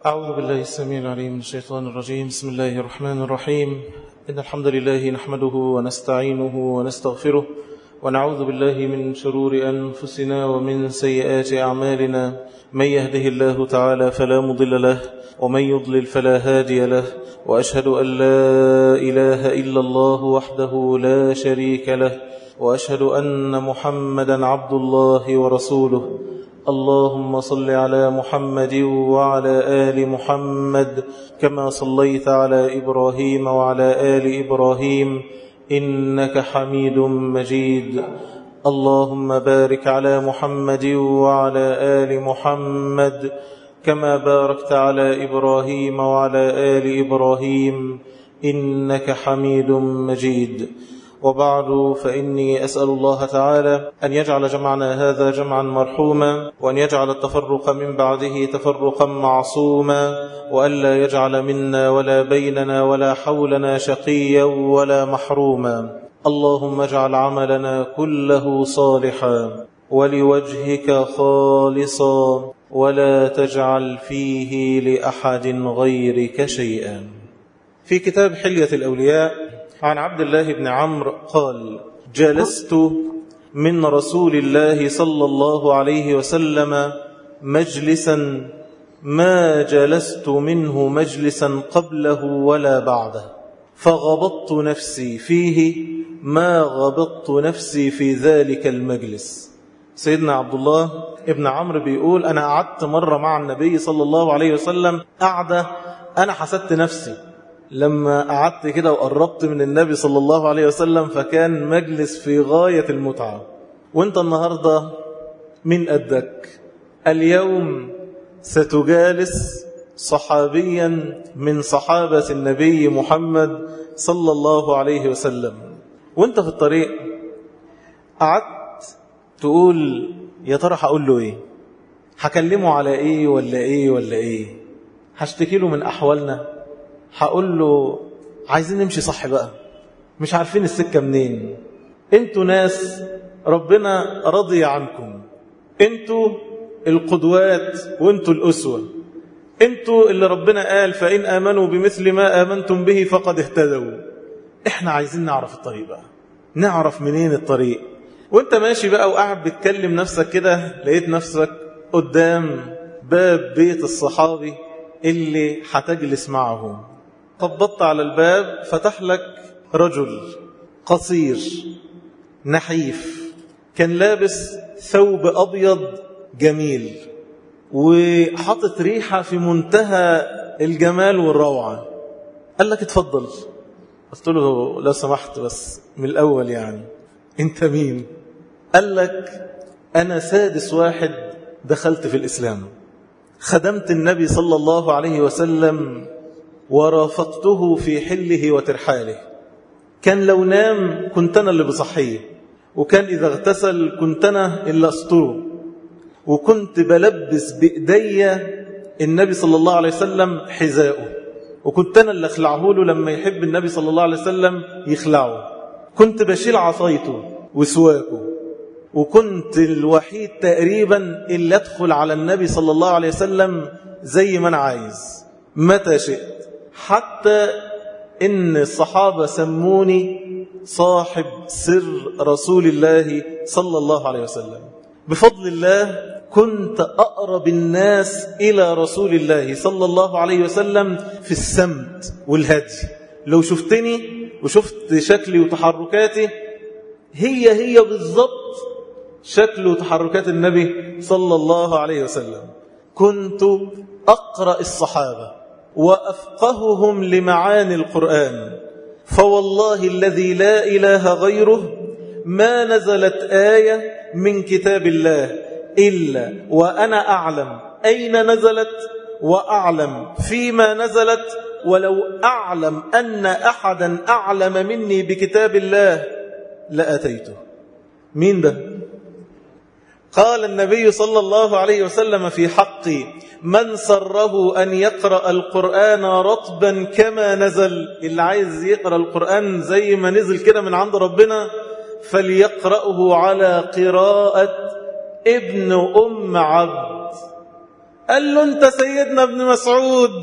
أعوذ بالله السميع العليم من الشيطان الرجيم بسم الله الرحمن الرحيم إن الحمد لله نحمده ونستعينه ونستغفره ونعوذ بالله من شرور أنفسنا ومن سيئات أعمالنا من يهده الله تعالى فلا مضل له ومن يضلل فلا هادي له وأشهد أن لا إله إلا الله وحده لا شريك له وأشهد أن محمدا عبد الله ورسوله اللهم صل على محمد وعلى آل محمد كما صليت على إبراهيم وعلى آل إبراهيم إنك حميد مجيد اللهم بارك على محمد وعلى آل محمد كما باركت على إبراهيم وعلى آل إبراهيم إنك حميد مجيد وبعد فإني أسأل الله تعالى أن يجعل جمعنا هذا جمعا مرحوما وأن يجعل التفرق من بعده تفرقا معصوما وأن لا يجعل منا ولا بيننا ولا حولنا شقيا ولا محروما اللهم اجعل عملنا كله صالحا ولوجهك خالصا ولا تجعل فيه لأحد غيرك شيئا في كتاب حلية الأولياء عن عبد الله بن عمرو قال جلست من رسول الله صلى الله عليه وسلم مجلسا ما جلست منه مجلسا قبله ولا بعده فغبطت نفسي فيه ما غبطت نفسي في ذلك المجلس سيدنا عبد الله ابن عمرو بيقول أنا قعدت مرة مع النبي صلى الله عليه وسلم قعدة أنا حسدت نفسي لما قعدت كده وقربت من النبي صلى الله عليه وسلم فكان مجلس في غاية المتعة وانت النهاردة من قدك اليوم ستجالس صحابيا من صحابة النبي محمد صلى الله عليه وسلم وانت في الطريق قعدت تقول يا ترى هقول له ايه هكلمه على ايه ولا ايه ولا ايه هشتكي له من احوالنا هقول له عايزين نمشي صح بقى مش عارفين السكة منين انتوا ناس ربنا رضي عنكم انتوا القدوات وانتوا الأسوة انتوا اللي ربنا قال فإن آمنوا بمثل ما آمنتم به فقد اهتدوا احنا عايزين نعرف الطريق بقى نعرف منين الطريق وانت ماشي بقى وقاعد بتكلم نفسك كده لقيت نفسك قدام باب بيت الصحابي اللي هتجلس معه خبطت على الباب فتح لك رجل قصير نحيف كان لابس ثوب أبيض جميل وحطت ريحة في منتهى الجمال والروعة قال لك اتفضل قلت له لو سمحت بس من الأول يعني انت مين قال لك أنا سادس واحد دخلت في الإسلام خدمت النبي صلى الله عليه وسلم ورافقته في حله وترحاله كان لو نام كنت أنا اللي بصحيه وكان إذا اغتسل كنت أنا اللي أسطره وكنت بلبس بإيدي النبي صلى الله عليه وسلم حذاءه وكنت أنا اللي أخلعه له لما يحب النبي صلى الله عليه وسلم يخلعه كنت بشيل عصايته وسواكه وكنت الوحيد تقريبا اللي أدخل على النبي صلى الله عليه وسلم زي ما أنا عايز متى شئت حتى إن الصحابة سموني صاحب سر رسول الله صلى الله عليه وسلم بفضل الله كنت أقرب الناس إلى رسول الله صلى الله عليه وسلم في السمت والهدي لو شفتني وشفت شكلي وتحركاتي هي هي بالضبط شكل وتحركات النبي صلى الله عليه وسلم كنت أقرأ الصحابة وأفقههم لمعاني القرآن فوالله الذي لا إله غيره ما نزلت آية من كتاب الله إلا وأنا أعلم أين نزلت وأعلم فيما نزلت ولو أعلم أن أحدا أعلم مني بكتاب الله لأتيته مين ده قال النبي صلى الله عليه وسلم في حقي من سره أن يقرأ القرآن رطبا كما نزل اللي عايز يقرأ القرآن زي ما نزل كده من عند ربنا فليقرأه على قراءة ابن أم عبد قال له أنت سيدنا ابن مسعود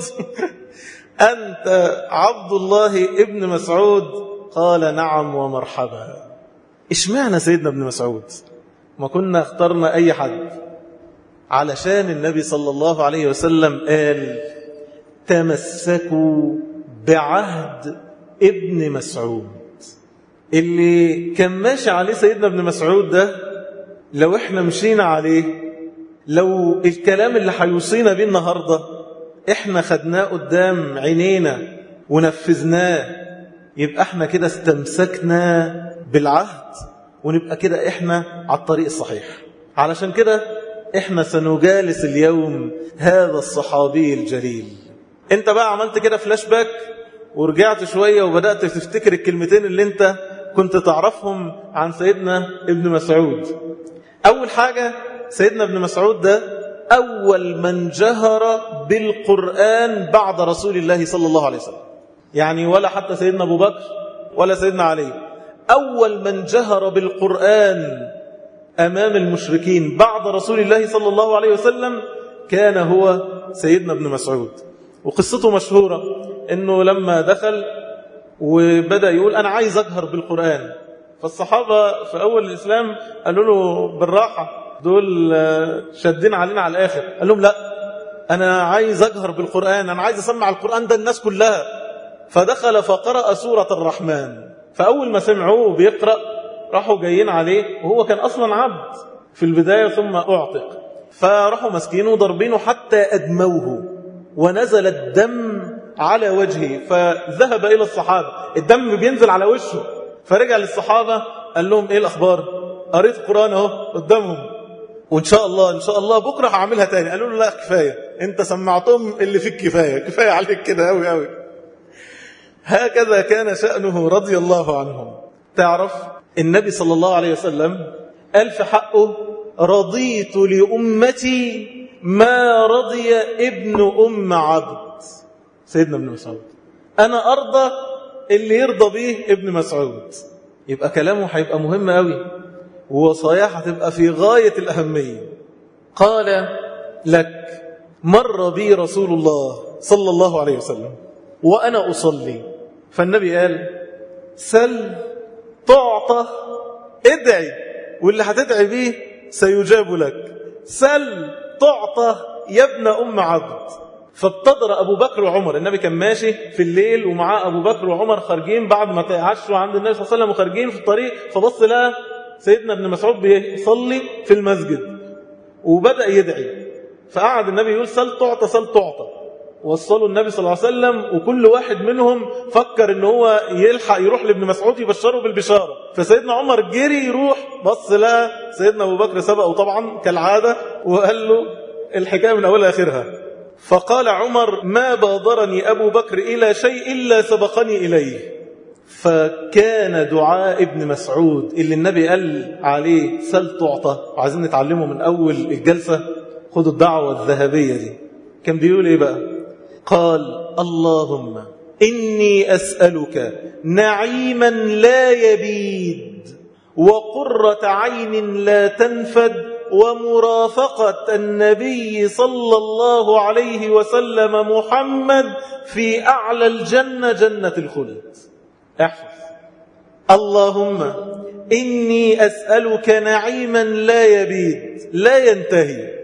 أنت عبد الله ابن مسعود قال نعم ومرحبا اشمعنى سيدنا ابن مسعود ما كنا اخترنا أي حد علشان النبي صلى الله عليه وسلم قال تمسكوا بعهد ابن مسعود اللي كان ماشي عليه سيدنا ابن مسعود ده لو احنا مشينا عليه لو الكلام اللي هيوصينا بيه النهارده احنا خدناه قدام عينينا ونفذناه يبقى احنا كده استمسكنا بالعهد ونبقى كده احنا على الطريق الصحيح علشان كده احنا سنجالس اليوم هذا الصحابي الجليل انت بقى عملت كده فلاش باك ورجعت شوية وبدأت تفتكر الكلمتين اللي انت كنت تعرفهم عن سيدنا ابن مسعود أول حاجة سيدنا ابن مسعود ده أول من جهر بالقرآن بعد رسول الله صلى الله عليه وسلم يعني ولا حتى سيدنا أبو بكر ولا سيدنا علي أول من جهر بالقرآن أمام المشركين بعد رسول الله صلى الله عليه وسلم كان هو سيدنا ابن مسعود وقصته مشهورة أنه لما دخل وبدأ يقول أنا عايز أجهر بالقرآن فالصحابة في أول الإسلام قالوا له بالراحة دول شادين علينا على الآخر قال لهم لا أنا عايز أجهر بالقرآن أنا عايز أسمع القرآن ده الناس كلها فدخل فقرأ سورة الرحمن فأول ما سمعوه بيقرأ راحوا جايين عليه وهو كان أصلا عبد في البداية ثم أعتق فراحوا مسكينه وضربينه حتى أدموه ونزل الدم على وجهه فذهب إلى الصحابة الدم بينزل على وشه فرجع للصحابة قال لهم إيه الأخبار قريت القرآن اهو قدامهم وإن شاء الله إن شاء الله بكرة هعملها تاني قالوا له لا كفاية أنت سمعتهم اللي فيك كفاية كفاية عليك كده أوي أوي هكذا كان شأنه رضي الله عنهم تعرف النبي صلى الله عليه وسلم قال في حقه رضيت لأمتي ما رضي ابن أم عبد سيدنا ابن مسعود أنا أرضى اللي يرضى به ابن مسعود يبقى كلامه هيبقى مهم قوي ووصاياه هتبقى في غاية الأهمية قال لك مر بي رسول الله صلى الله عليه وسلم وأنا أصلي فالنبي قال سل تعطى ادعي واللي هتدعي به سيجاب لك سل تعطى يا ابن أم عبد فابتدر أبو بكر وعمر النبي كان ماشي في الليل ومعاه أبو بكر وعمر خارجين بعد ما تعشوا عند النبي صلى الله عليه وسلم وخارجين في الطريق فبص لها سيدنا ابن مسعود بيصلي في المسجد وبدأ يدعي فقعد النبي يقول سل تعطى سل تعطى وصلوا النبي صلى الله عليه وسلم وكل واحد منهم فكر ان هو يلحق يروح لابن مسعود يبشره بالبشارة فسيدنا عمر جري يروح بص لها سيدنا ابو بكر سبقه طبعا كالعادة وقال له الحكاية من اولها اخرها فقال عمر ما بادرني ابو بكر الى شيء الا سبقني اليه فكان دعاء ابن مسعود اللي النبي قال عليه سل تعطى وعايزين نتعلمه من اول الجلسة خدوا الدعوة الذهبية دي كان بيقول ايه بقى قال اللهم إني أسألك نعيما لا يبيد وقرة عين لا تنفد ومرافقة النبي صلى الله عليه وسلم محمد في أعلى الجنة جنة الخلد احفظ اللهم إني أسألك نعيما لا يبيد لا ينتهي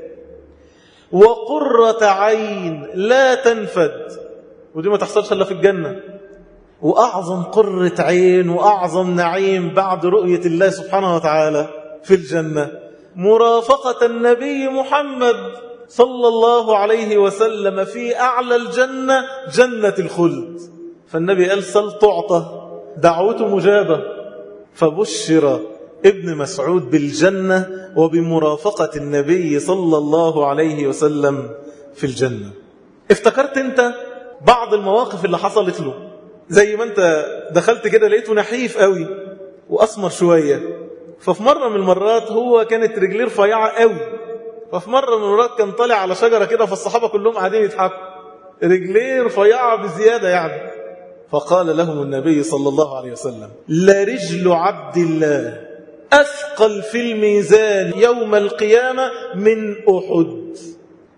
وقرة عين لا تنفد ودي ما تحصلش إلا في الجنة وأعظم قرة عين وأعظم نعيم بعد رؤية الله سبحانه وتعالى في الجنة مرافقة النبي محمد صلى الله عليه وسلم في أعلى الجنة جنة الخلد فالنبي قال سل تعطى دعوته مجابة فبشر ابن مسعود بالجنة وبمرافقة النبي صلى الله عليه وسلم في الجنة افتكرت انت بعض المواقف اللي حصلت له زي ما انت دخلت كده لقيته نحيف قوي وأسمر شوية ففي مرة من المرات هو كانت رجليه رفيعة قوي ففي مرة من المرات كان طالع على شجرة كده فالصحابة كلهم قاعدين يضحكوا رجليه رفيعة بزيادة يعني فقال لهم النبي صلى الله عليه وسلم لرجل عبد الله أثقل في الميزان يوم القيامة من أحد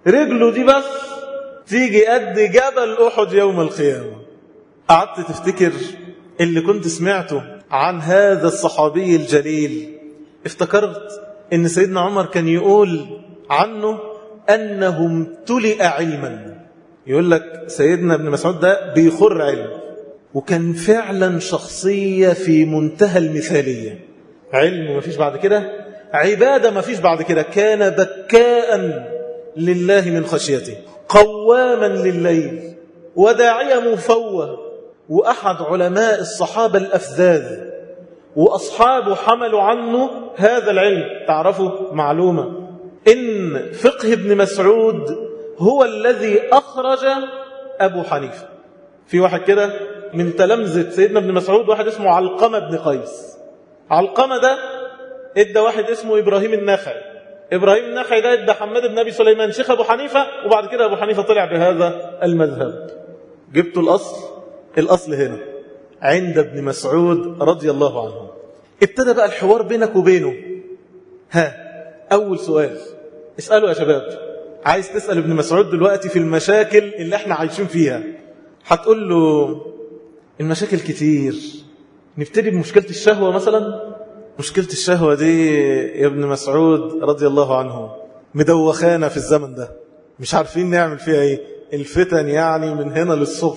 رجله دي بس تيجي قد جبل أحد يوم القيامة قعدت تفتكر اللي كنت سمعته عن هذا الصحابي الجليل افتكرت ان سيدنا عمر كان يقول عنه أنه امتلئ علما يقول لك سيدنا ابن مسعود ده بيخر علم وكان فعلا شخصية في منتهى المثالية علم ما فيش بعد كده عبادة ما فيش بعد كده كان بكاء لله من خشيته قواما لليل وداعية مفوه وأحد علماء الصحابة الأفذاذ وأصحابه حملوا عنه هذا العلم تعرفوا معلومة إن فقه ابن مسعود هو الذي أخرج أبو حنيفة في واحد كده من تلامذة سيدنا ابن مسعود واحد اسمه علقمة بن قيس علقمة ده ادى واحد اسمه إبراهيم النخعي إبراهيم النخعي ده ادى حماد بن أبي سليمان شيخ أبو حنيفة وبعد كده أبو حنيفة طلع بهذا المذهب جبتوا الأصل الأصل هنا عند ابن مسعود رضي الله عنه ابتدى بقى الحوار بينك وبينه ها أول سؤال اسألوا يا شباب عايز تسأل ابن مسعود دلوقتي في المشاكل اللي احنا عايشين فيها هتقول له المشاكل كتير نبتدي بمشكلة الشهوة مثلا مشكلة الشهوة دي يا ابن مسعود رضي الله عنه مدوخانا في الزمن ده مش عارفين نعمل فيها ايه الفتن يعني من هنا للصبح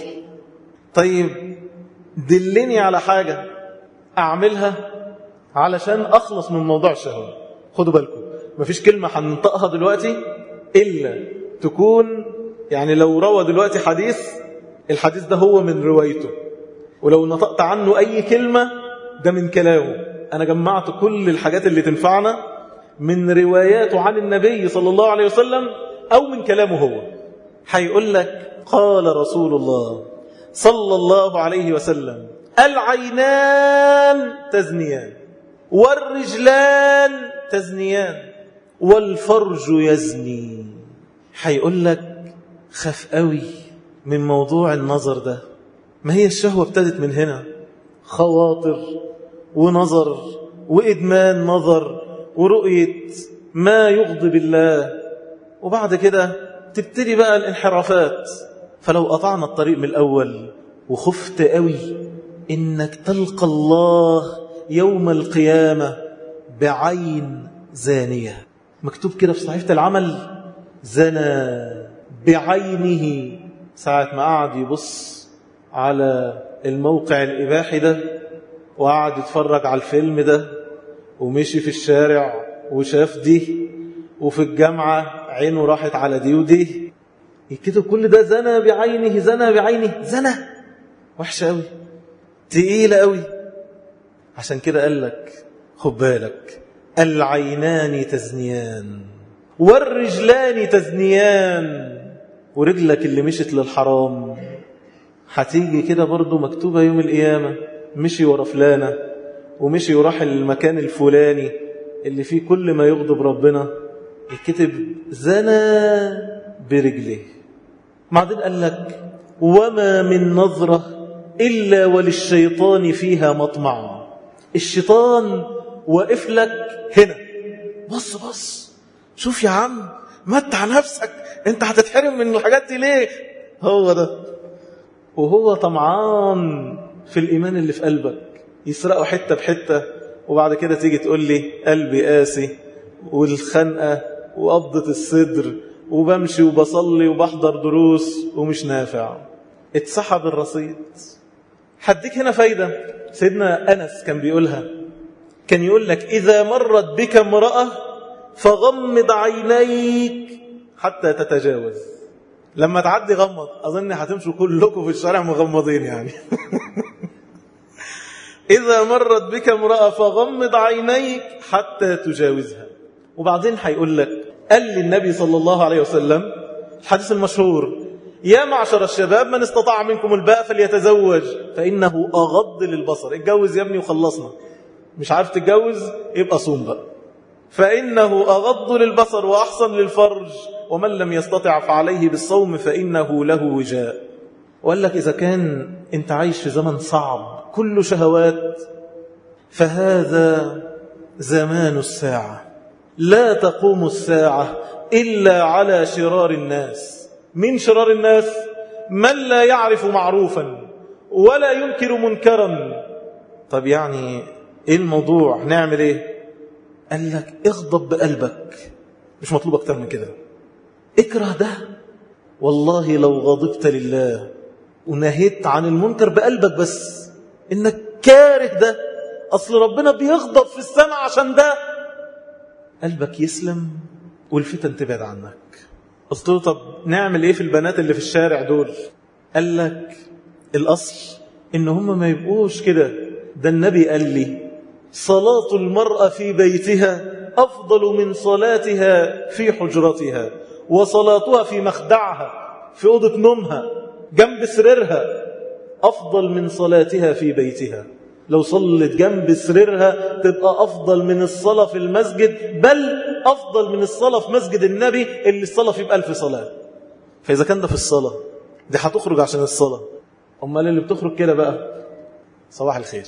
طيب دلني على حاجة أعملها علشان أخلص من موضوع الشهوة خدوا بالكم مفيش كلمة هننطقها دلوقتي إلا تكون يعني لو روى دلوقتي حديث الحديث ده هو من روايته ولو نطقت عنه أي كلمة ده من كلامه أنا جمعت كل الحاجات اللي تنفعنا من رواياته عن النبي صلى الله عليه وسلم أو من كلامه هو هيقول لك قال رسول الله صلى الله عليه وسلم العينان تزنيان والرجلان تزنيان والفرج يزني هيقول لك خاف قوي من موضوع النظر ده ما هي الشهوة ابتدت من هنا خواطر ونظر وإدمان نظر ورؤية ما يغضب الله وبعد كده تبتدي بقى الانحرافات فلو قطعنا الطريق من الأول وخفت قوي إنك تلقى الله يوم القيامة بعين زانية مكتوب كده في صحيفة العمل زنى بعينه ساعة ما قعد يبص على الموقع الإباحي ده وقعد يتفرج على الفيلم ده ومشي في الشارع وشاف دي وفي الجامعة عينه راحت على دي ودي يكتب كل ده زنى بعينه زنى بعينه زنى وحشة قوي تقيلة قوي عشان كده قال لك خد بالك العينان تزنيان والرجلان تزنيان ورجلك اللي مشت للحرام هتيجي كده برضو مكتوبة يوم القيامة مشي ورا فلانة ومشي وراح المكان الفلاني اللي فيه كل ما يغضب ربنا يكتب زنى برجله بعدين قال لك وما من نظرة إلا وللشيطان فيها مطمع الشيطان واقف لك هنا بص بص شوف يا عم متع نفسك انت هتتحرم من الحاجات دي ليه هو ده وهو طمعان في الإيمان اللي في قلبك يسرقوا حتة بحتة وبعد كده تيجي تقول لي قلبي قاسي والخنقة وقبضة الصدر وبمشي وبصلي وبحضر دروس ومش نافع اتسحب الرصيد حديك هنا فايدة سيدنا أنس كان بيقولها كان يقول لك إذا مرت بك امرأة فغمض عينيك حتى تتجاوز لما تعدي غمض أظن هتمشوا كلكم في الشارع مغمضين يعني إذا مرت بك امرأة فغمض عينيك حتى تجاوزها وبعدين هيقول لك قال للنبي صلى الله عليه وسلم الحديث المشهور يا معشر الشباب من استطاع منكم الباء فليتزوج فإنه أغض للبصر اتجوز يا ابني وخلصنا مش عارف تتجوز يبقى صوم بقى فإنه أغض للبصر وأحسن للفرج ومن لم يستطع فعليه بالصوم فإنه له وجاء وقال لك إذا كان أنت عايش في زمن صعب كل شهوات فهذا زمان الساعة لا تقوم الساعة إلا على شرار الناس من شرار الناس من لا يعرف معروفا ولا ينكر منكرا طب يعني ايه الموضوع نعمل ايه قال لك اغضب بقلبك مش مطلوب اكتر من كده اكره ده والله لو غضبت لله ونهيت عن المنكر بقلبك بس انك كاره ده اصل ربنا بيغضب في السماء عشان ده قلبك يسلم والفتن تبعد عنك قلت له طب نعمل ايه في البنات اللي في الشارع دول قال لك الاصل ان هم ما يبقوش كده ده النبي قال لي صلاة المرأة في بيتها أفضل من صلاتها في حجرتها وصلاتها في مخدعها في أوضة نومها جنب سريرها أفضل من صلاتها في بيتها لو صلت جنب سريرها تبقى أفضل من الصلاة في المسجد بل أفضل من الصلاة في مسجد النبي اللي الصلاة فيه بألف صلاة فإذا كان ده في الصلاة دي هتخرج عشان الصلاة أمال اللي بتخرج كده بقى صباح الخير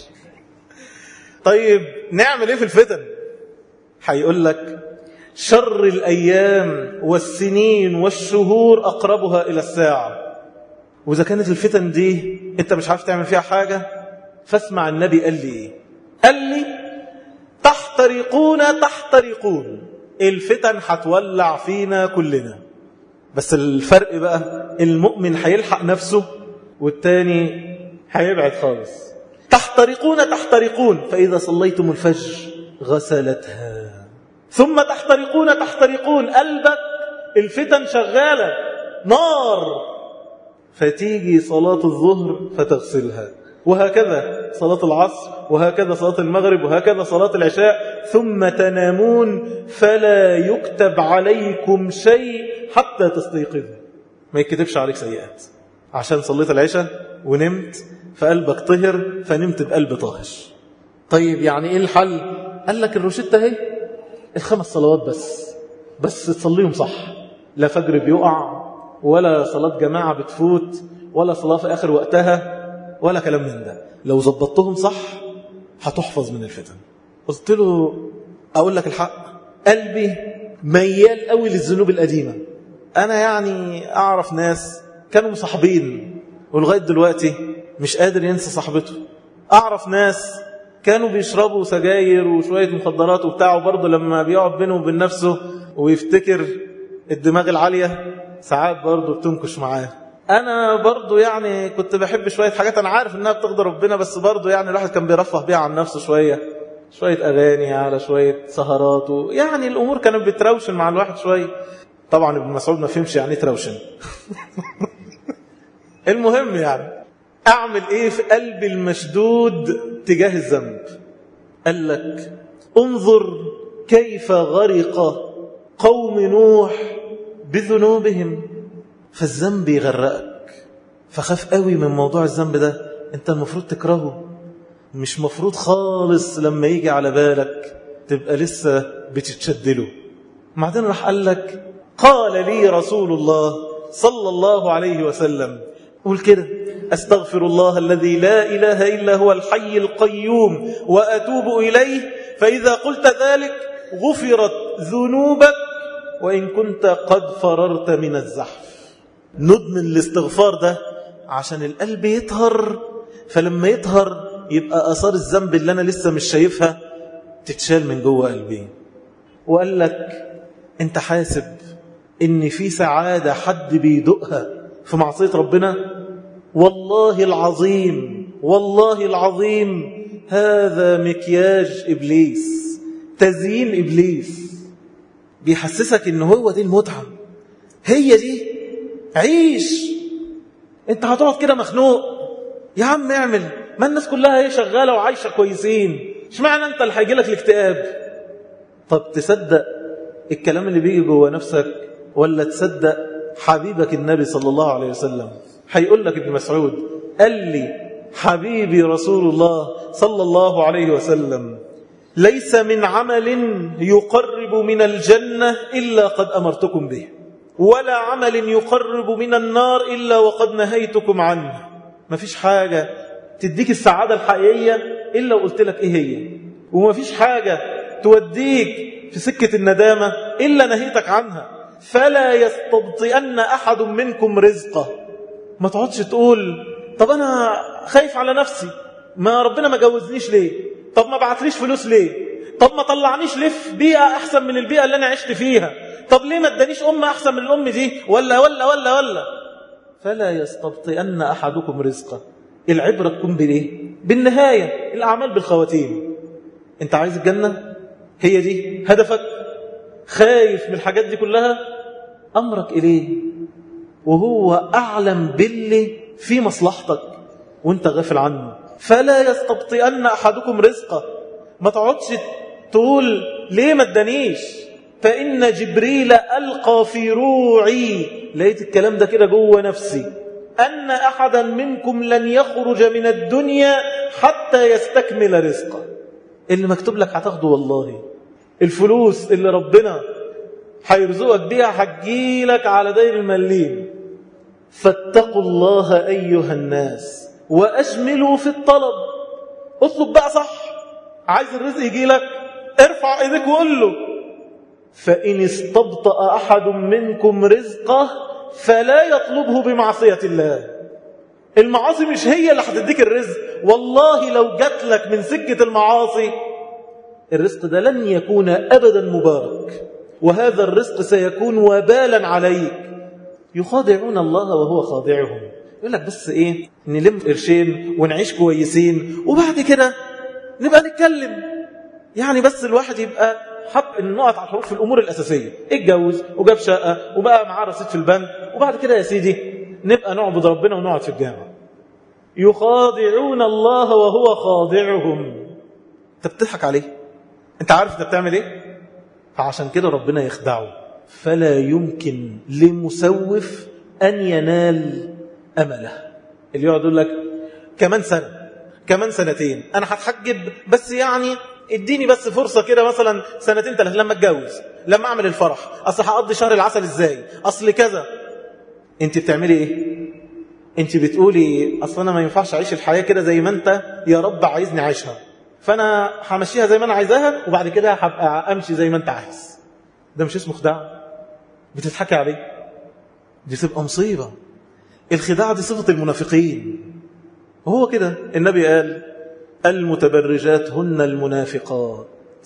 طيب نعمل ايه في الفتن هيقول لك شر الأيام والسنين والشهور أقربها إلى الساعة وإذا كانت الفتن دي أنت مش عارف تعمل فيها حاجة فاسمع النبي قال لي إيه قال لي تحترقون تحترقون الفتن هتولع فينا كلنا بس الفرق بقى المؤمن هيلحق نفسه والتاني هيبعد خالص تحترقون تحترقون فإذا صليتم الفجر غسلتها ثم تحترقون تحترقون قلبك الفتن شغالة نار فتيجي صلاة الظهر فتغسلها وهكذا صلاة العصر وهكذا صلاة المغرب وهكذا صلاة العشاء ثم تنامون فلا يكتب عليكم شيء حتى تستيقظوا ما يكتبش عليك سيئات عشان صليت العشاء ونمت فقلبك طهر فنمت بقلب طاهر طيب يعني ايه الحل قال لك الروشتة اهي الخمس صلوات بس بس تصليهم صح لا فجر بيقع ولا صلاة جماعة بتفوت ولا صلاة في آخر وقتها ولا كلام من ده لو ظبطتهم صح هتحفظ من الفتن قلت له أقول لك الحق قلبي ميال قوي للذنوب القديمة أنا يعني أعرف ناس كانوا مصاحبين ولغاية دلوقتي مش قادر ينسى صاحبته أعرف ناس كانوا بيشربوا سجاير وشوية مخدرات وبتاع وبرضه لما بيقعد بينه وبين نفسه ويفتكر الدماغ العالية ساعات برضه بتنكش معاه أنا برضه يعني كنت بحب شوية حاجات أنا عارف إنها بتغضى ربنا بس برضه يعني الواحد كان بيرفه بيها عن نفسه شوية شوية أغاني على شوية سهرات و... يعني الأمور كانت بتروشن مع الواحد شوية طبعا ابن مسعود ما فهمش يعني ايه تروشن المهم يعني أعمل إيه في قلبي المشدود تجاه الذنب قال لك انظر كيف غرق قوم نوح بذنوبهم فالذنب يغرقك فخاف قوي من موضوع الذنب ده انت المفروض تكرهه مش مفروض خالص لما يجي على بالك تبقى لسه بتتشدله بعدين راح قال لك قال لي رسول الله صلى الله عليه وسلم قول كده أستغفر الله الذي لا إله إلا هو الحي القيوم وأتوب إليه فإذا قلت ذلك غفرت ذنوبك وإن كنت قد فررت من الزحف ندمن الاستغفار ده عشان القلب يطهر فلما يطهر يبقى أثار الذنب اللي أنا لسه مش شايفها تتشال من جوه قلبي وقال لك أنت حاسب إن في سعادة حد بيدقها في معصية ربنا والله العظيم والله العظيم هذا مكياج إبليس تزيين إبليس بيحسسك إن هو دي المتعة هي دي عيش انت هتقعد كده مخنوق يا عم اعمل ما الناس كلها هي شغالة وعايشة كويسين اشمعنى انت اللي هيجي لك الاكتئاب طب تصدق الكلام اللي بيجي جوه نفسك ولا تصدق حبيبك النبي صلى الله عليه وسلم هيقول لك ابن مسعود قال لي حبيبي رسول الله صلى الله عليه وسلم ليس من عمل يقرب من الجنة إلا قد أمرتكم به ولا عمل يقرب من النار إلا وقد نهيتكم عنه ما فيش حاجة تديك السعادة الحقيقية إلا وقلت لك إيه هي وما فيش حاجة توديك في سكة الندامة إلا نهيتك عنها فلا يستبطئن أحد منكم رزقه ما تقعدش تقول طب أنا خايف على نفسي ما ربنا ما جوزنيش ليه طب ما بعتليش فلوس ليه طب ما طلعنيش ليه في بيئة أحسن من البيئة اللي أنا عشت فيها طب ليه ما ادانيش أم أحسن من الأم دي ولا ولا ولا ولا فلا يستبطئن أحدكم رزقه العبرة تكون بإيه بالنهاية الأعمال بالخواتيم أنت عايز الجنة هي دي هدفك خايف من الحاجات دي كلها أمرك إليه وهو أعلم باللي في مصلحتك وانت غافل عنه فلا يستبطئن أحدكم رزقه ما تقعدش تقول ليه ما ادانيش فإن جبريل ألقى في روعي لقيت الكلام ده كده جوه نفسي أن أحدا منكم لن يخرج من الدنيا حتى يستكمل رزقه اللي مكتوب لك هتاخده والله الفلوس اللي ربنا هيرزقك بيها هتجيلك على داير المليم فاتقوا الله أيها الناس وأجملوا في الطلب اطلب بقى صح عايز الرزق يجيلك ارفع ايديك وقول له فإن استبطأ أحد منكم رزقه فلا يطلبه بمعصية الله المعاصي مش هي اللي هتديك الرزق والله لو جات لك من سكة المعاصي الرزق ده لن يكون أبدا مبارك وهذا الرزق سيكون وبالا عليك يخادعون الله وهو خادعهم يقول لك بس ايه نلم قرشين ونعيش كويسين وبعد كده نبقى نتكلم يعني بس الواحد يبقى حط النقط على الحروف في الامور الاساسيه اتجوز وجاب شقه وبقى معاه رصيد في البنك وبعد كده يا سيدي نبقى نعبد ربنا ونقعد في الجامع يخادعون الله وهو خاضعهم انت بتضحك عليه انت عارف انت بتعمل ايه فعشان كده ربنا يخدعه فلا يمكن لمسوف ان ينال امله اللي يقعد يقول لك كمان سنه كمان سنتين انا هتحجب بس يعني اديني بس فرصة كده مثلا سنتين ثلاثة لما اتجوز لما اعمل الفرح اصل هقضي شهر العسل ازاي اصل كذا انت بتعملي ايه انت بتقولي اصل انا ما ينفعش اعيش الحياة كده زي ما انت يا رب عايزني اعيشها فانا همشيها زي ما انا عايزاها وبعد كده هبقى امشي زي ما انت عايز ده مش اسمه خداع بتضحكي عليه دي تبقى مصيبة الخداع دي صفة المنافقين وهو كده النبي قال المتبرجات هن المنافقات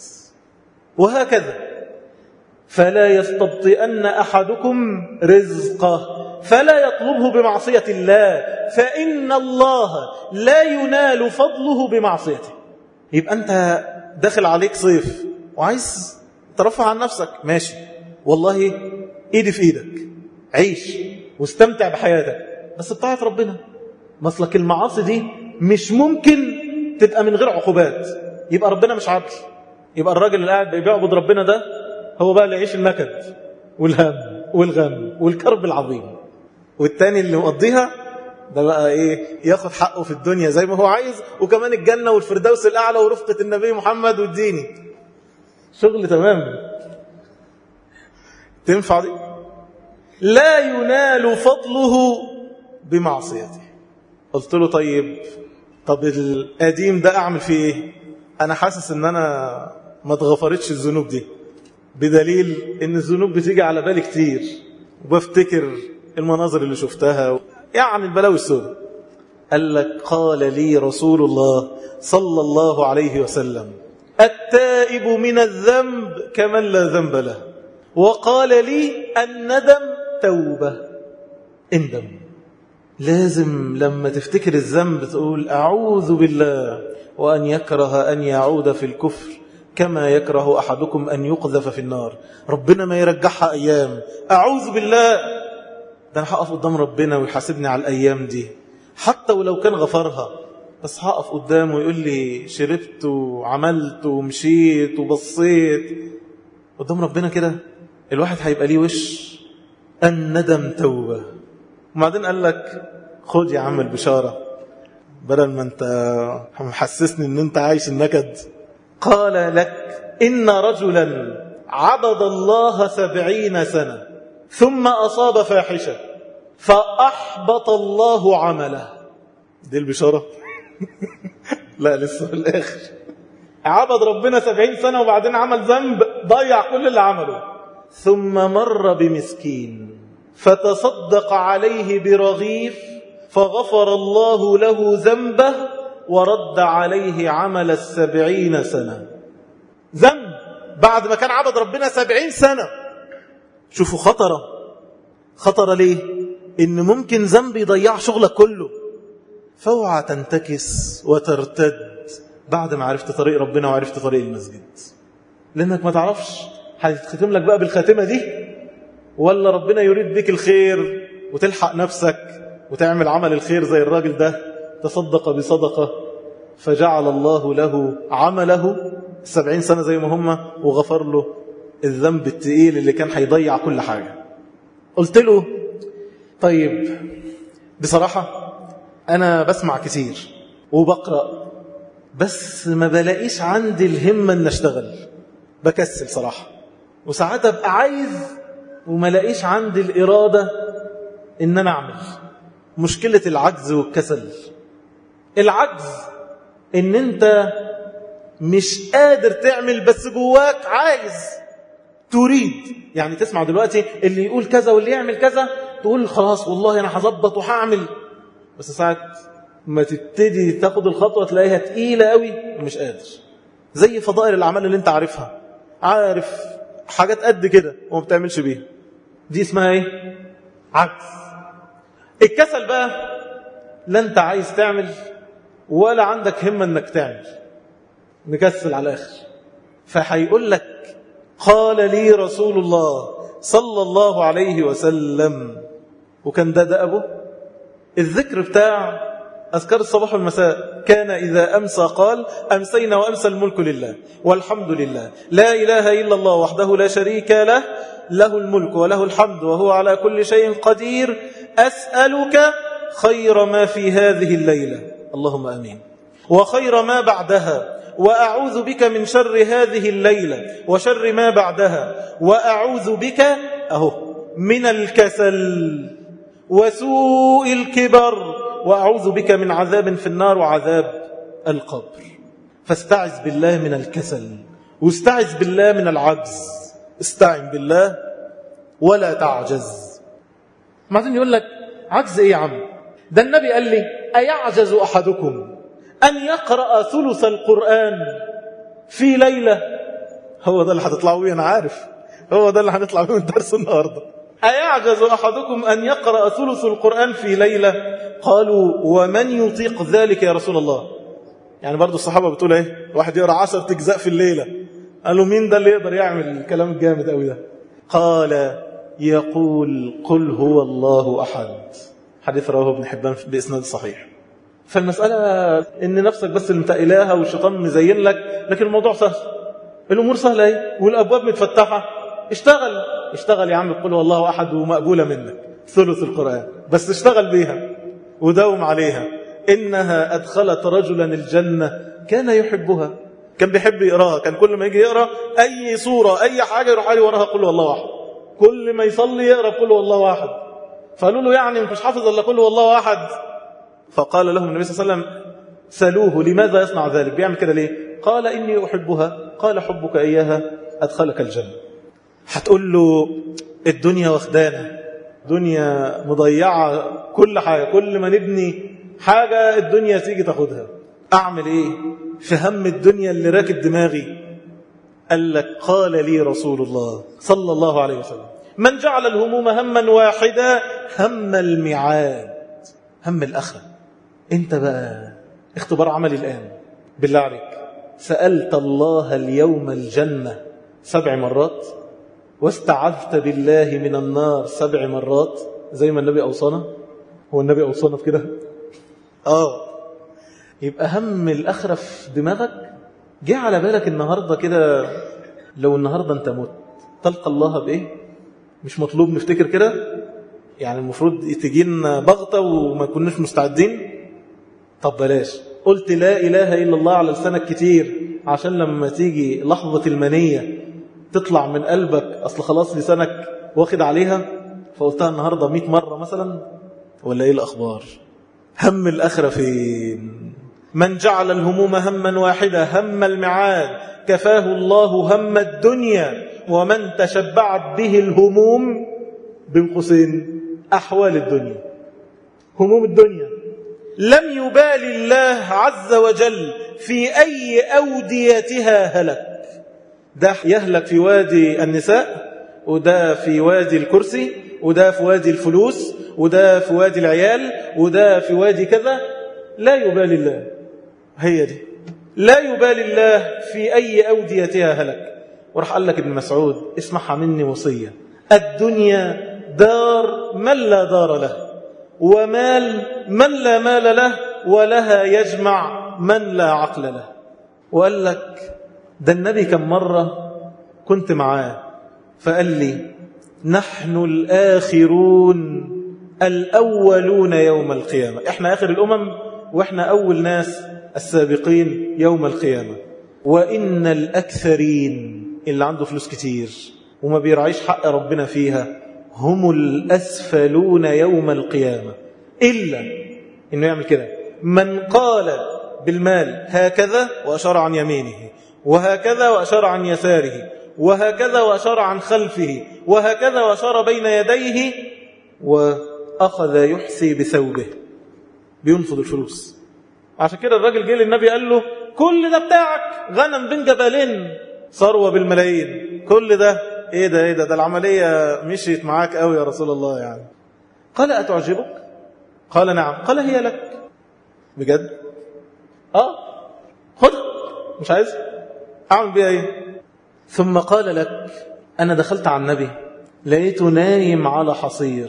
وهكذا فلا يستبطئن أحدكم رزقه فلا يطلبه بمعصية الله فإن الله لا ينال فضله بمعصيته يبقى أنت داخل عليك صيف وعايز ترفع عن نفسك ماشي والله إيدي في إيدك عيش واستمتع بحياتك بس بطاعة ربنا مثلك المعاصي دي مش ممكن تبقى من غير عقوبات يبقى ربنا مش عدل يبقى الراجل اللي قاعد بيعبد ربنا ده هو بقى اللي يعيش النكد والهم والغم والكرب العظيم والتاني اللي مقضيها ده بقى ايه ياخد حقه في الدنيا زي ما هو عايز وكمان الجنة والفردوس الأعلى ورفقة النبي محمد والديني شغل تمام تنفع دي لا ينال فضله بمعصيته قلت له طيب طب القديم ده اعمل فيه ايه انا حاسس ان انا ما اتغفرتش الذنوب دي بدليل ان الذنوب بتيجي على بالي كتير وبفتكر المناظر اللي شفتها يعني البلاوي السوداء قال لك قال لي رسول الله صلى الله عليه وسلم التائب من الذنب كمن لا ذنب له وقال لي الندم توبة اندم لازم لما تفتكر الذنب تقول أعوذ بالله وأن يكره أن يعود في الكفر كما يكره أحدكم أن يقذف في النار ربنا ما يرجعها أيام أعوذ بالله ده أنا هقف قدام ربنا ويحاسبني على الأيام دي حتى ولو كان غفرها بس هقف قدامه ويقول لي شربت وعملت ومشيت وبصيت قدام ربنا كده الواحد هيبقى ليه وش الندم توبة وبعدين قال لك خد يا عم البشارة بدل ما انت محسسني ان انت عايش النكد قال لك إن رجلا عبد الله سبعين سنة ثم أصاب فاحشة فأحبط الله عمله دي البشارة لا لسه في الآخر عبد ربنا سبعين سنة وبعدين عمل ذنب ضيع كل اللي عمله ثم مر بمسكين فتصدق عليه برغيف فغفر الله له ذنبه ورد عليه عمل السبعين سنة ذنب بعد ما كان عبد ربنا سبعين سنة شوفوا خطرة خطرة ليه إن ممكن ذنب يضيع شغلك كله فاوعى تنتكس وترتد بعد ما عرفت طريق ربنا وعرفت طريق المسجد لأنك ما تعرفش هتختم لك بقى بالخاتمة دي ولا ربنا يريد بك الخير وتلحق نفسك وتعمل عمل الخير زي الراجل ده تصدق بصدقة فجعل الله له عمله السبعين سنة زي ما هم وغفر له الذنب التقيل اللي كان هيضيع كل حاجة قلت له طيب بصراحة أنا بسمع كثير وبقرأ بس ما بلاقيش عندي الهمة أن أشتغل بكسل صراحة وساعات أبقى عايز وما لاقيش عندي الإرادة إن أنا أعمل مشكلة العجز والكسل العجز إن أنت مش قادر تعمل بس جواك عايز تريد يعني تسمع دلوقتي اللي يقول كذا واللي يعمل كذا تقول خلاص والله أنا هظبط وهعمل بس ساعات ما تبتدي تاخد الخطوة تلاقيها تقيلة قوي ومش قادر زي فضائل الأعمال اللي انت عارفها عارف حاجات قد كده وما بتعملش بيها دي اسمها ايه عجز الكسل بقى لا انت عايز تعمل ولا عندك همة انك تعمل مكسل على الاخر فهيقول لك قال لي رسول الله صلى الله عليه وسلم وكان ده ده أبو الذكر بتاع أذكار الصباح والمساء كان إذا أمسى قال أمسينا وأمسى الملك لله والحمد لله لا إله إلا الله وحده لا شريك له له الملك وله الحمد وهو على كل شيء قدير أسألك خير ما في هذه الليلة اللهم أمين وخير ما بعدها وأعوذ بك من شر هذه الليلة وشر ما بعدها وأعوذ بك أهو من الكسل وسوء الكبر وأعوذ بك من عذاب في النار وعذاب القبر فاستعذ بالله من الكسل واستعذ بالله من العجز استعن بالله ولا تعجز بعدين يقول لك عجز ايه يا عم ده النبي قال لي أيعجز أحدكم أن يقرأ ثلث القرآن في ليلة هو ده اللي هتطلعوا بيه أنا عارف هو ده اللي هنطلع بيه من درس النهارده أيعجز أحدكم أن يقرأ ثلث القرآن في ليلة قالوا ومن يطيق ذلك يا رسول الله يعني برضو الصحابة بتقول ايه واحد يقرأ عشر تجزاء في الليلة قالوا مين ده اللي يقدر يعمل الكلام الجامد قوي ده قال يقول قل هو الله أحد حديث رواه ابن حبان بإسناد صحيح فالمسألة إن نفسك بس اللي متقلاها والشيطان مزين لك لكن الموضوع سهل الأمور سهلة اهي والأبواب متفتحة اشتغل اشتغل يا عم قل هو الله أحد ومقبولة منك ثلث القرآن بس اشتغل بيها وداوم عليها إنها أدخلت رجلا الجنة كان يحبها كان بيحب يقراها كان كل ما يجي يقرا أي صورة أي حاجة يروح عليه وراها قل هو الله واحد كل ما يصلي يقرا قل هو الله واحد فقالوا له يعني مش حافظ الا قل هو الله واحد فقال لهم النبي صلى الله عليه وسلم سألوه لماذا يصنع ذلك بيعمل كده ليه قال إني أحبها قال حبك إياها أدخلك الجنة هتقول له الدنيا واخدانا دنيا مضيعة كل حاجة كل ما نبني حاجة الدنيا تيجي تاخدها أعمل إيه في هم الدنيا اللي راكب دماغي قال لك قال لي رسول الله صلى الله عليه وسلم من جعل الهموم هما واحدا هم الميعاد هم الأخرة انت بقى اختبار عملي الآن بالله عليك سألت الله اليوم الجنة سبع مرات واستعذت بالله من النار سبع مرات زي ما النبي أوصانا هو النبي أوصانا في كده آه يبقى هم الأخرة في دماغك جه على بالك النهاردة كده لو النهاردة أنت مت تلقى الله بإيه مش مطلوب نفتكر كده يعني المفروض تجينا بغتة وما كناش مستعدين طب بلاش قلت لا إله إلا الله على لسانك كتير عشان لما تيجي لحظة المنية تطلع من قلبك أصل خلاص لسانك واخد عليها فقلتها النهاردة مئة مرة مثلا ولا إيه الأخبار هم الأخرة فين من جعل الهموم هما واحدة هم المعاد كفاه الله هم الدنيا ومن تشبعت به الهموم بين قوسين أحوال الدنيا هموم الدنيا لم يبال الله عز وجل في أي أوديتها هلك ده يهلك في وادي النساء وده في وادي الكرسي وده في وادي الفلوس وده في وادي العيال وده في وادي كذا لا يبالي الله هي دي لا يبالي الله في أي أوديتها هلك وراح قال لك ابن مسعود اسمعها مني وصية الدنيا دار من لا دار له ومال من لا مال له ولها يجمع من لا عقل له وقال لك ده النبي كم مرة كنت معاه فقال لي نحن الآخرون الأولون يوم القيامة احنا آخر الأمم واحنا أول ناس السابقين يوم القيامة وإن الأكثرين اللي عنده فلوس كتير وما بيرعيش حق ربنا فيها هم الأسفلون يوم القيامة إلا إنه يعمل كده من قال بالمال هكذا وأشار عن يمينه وهكذا وأشار عن يساره وهكذا وأشار عن خلفه وهكذا وأشار بين يديه وأخذ يحسي بثوبه بينفض الفلوس عشان كده الراجل جه للنبي قال له كل ده بتاعك غنم بين جبلين ثروة بالملايين كل ده ايه ده ايه ده ده العملية مشيت معاك قوي يا رسول الله يعني قال أتعجبك قال نعم قال هي لك بجد اه خدها مش عايز اعمل بيها ايه ثم قال لك انا دخلت على النبي لقيته نايم على حصير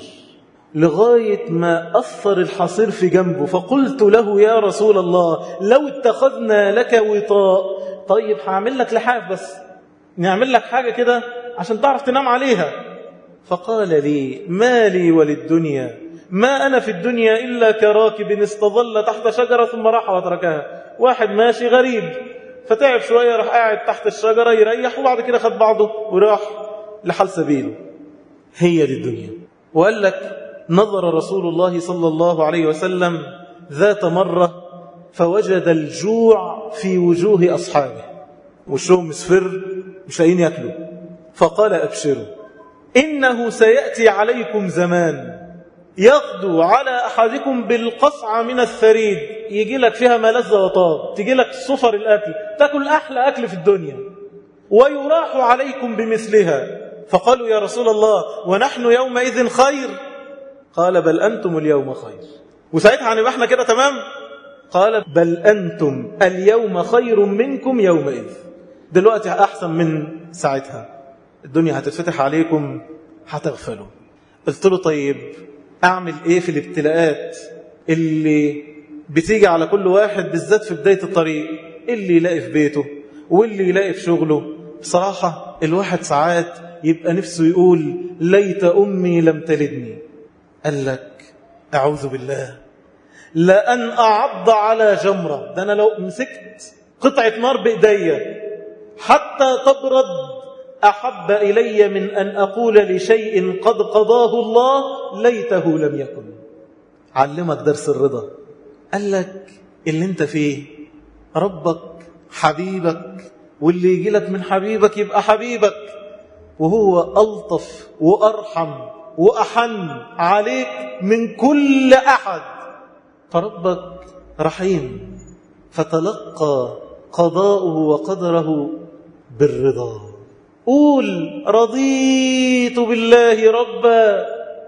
لغاية ما أثر الحصير في جنبه فقلت له يا رسول الله لو اتخذنا لك وطاء طيب هعمل لك لحاف بس نعمل لك حاجة كده عشان تعرف تنام عليها فقال لي ما لي وللدنيا ما أنا في الدنيا إلا كراكب استظل تحت شجرة ثم راح وتركها واحد ماشي غريب فتعب شوية راح قاعد تحت الشجرة يريح وبعد كده خد بعضه وراح لحال سبيله هي دي الدنيا وقال لك نظر رسول الله صلى الله عليه وسلم ذات مرة فوجد الجوع في وجوه أصحابه وشهم مصفر مش لاقيين ياكلوا فقال أبشروا إنه سيأتي عليكم زمان يغدو على أحدكم بالقصعة من الثريد يجي لك فيها ملذة وطاب تجي لك صفر الأكل تأكل أحلى أكل في الدنيا ويراح عليكم بمثلها فقالوا يا رسول الله ونحن يومئذ خير قال بل أنتم اليوم خير وساعتها هنبقى احنا كده تمام قال بل أنتم اليوم خير منكم يومئذ دلوقتي أحسن من ساعتها الدنيا هتتفتح عليكم هتغفلوا قلت له طيب أعمل إيه في الابتلاءات اللي بتيجي على كل واحد بالذات في بداية الطريق اللي يلاقي في بيته واللي يلاقي في شغله بصراحة الواحد ساعات يبقى نفسه يقول ليت أمي لم تلدني قال لك أعوذ بالله لأن أعض على جمرة ده أنا لو مسكت قطعة نار بإيديا حتى تبرد أحب إلي من أن أقول لشيء قد قضاه الله ليته لم يكن علمك درس الرضا قال لك اللي انت فيه ربك حبيبك واللي يجي لك من حبيبك يبقى حبيبك وهو ألطف وأرحم وأحن عليك من كل أحد فربك رحيم فتلقى قضاؤه وقدره بالرضا قول رضيت بالله ربا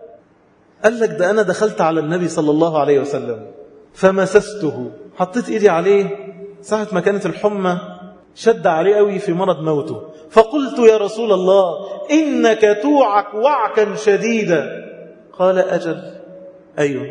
قال لك ده أنا دخلت على النبي صلى الله عليه وسلم فمسسته حطيت إيدي عليه ساعة ما كانت الحمى شد عليه قوي في مرض موته فقلت يا رسول الله إنك توعك وعكا شديدا قال أجل أيوه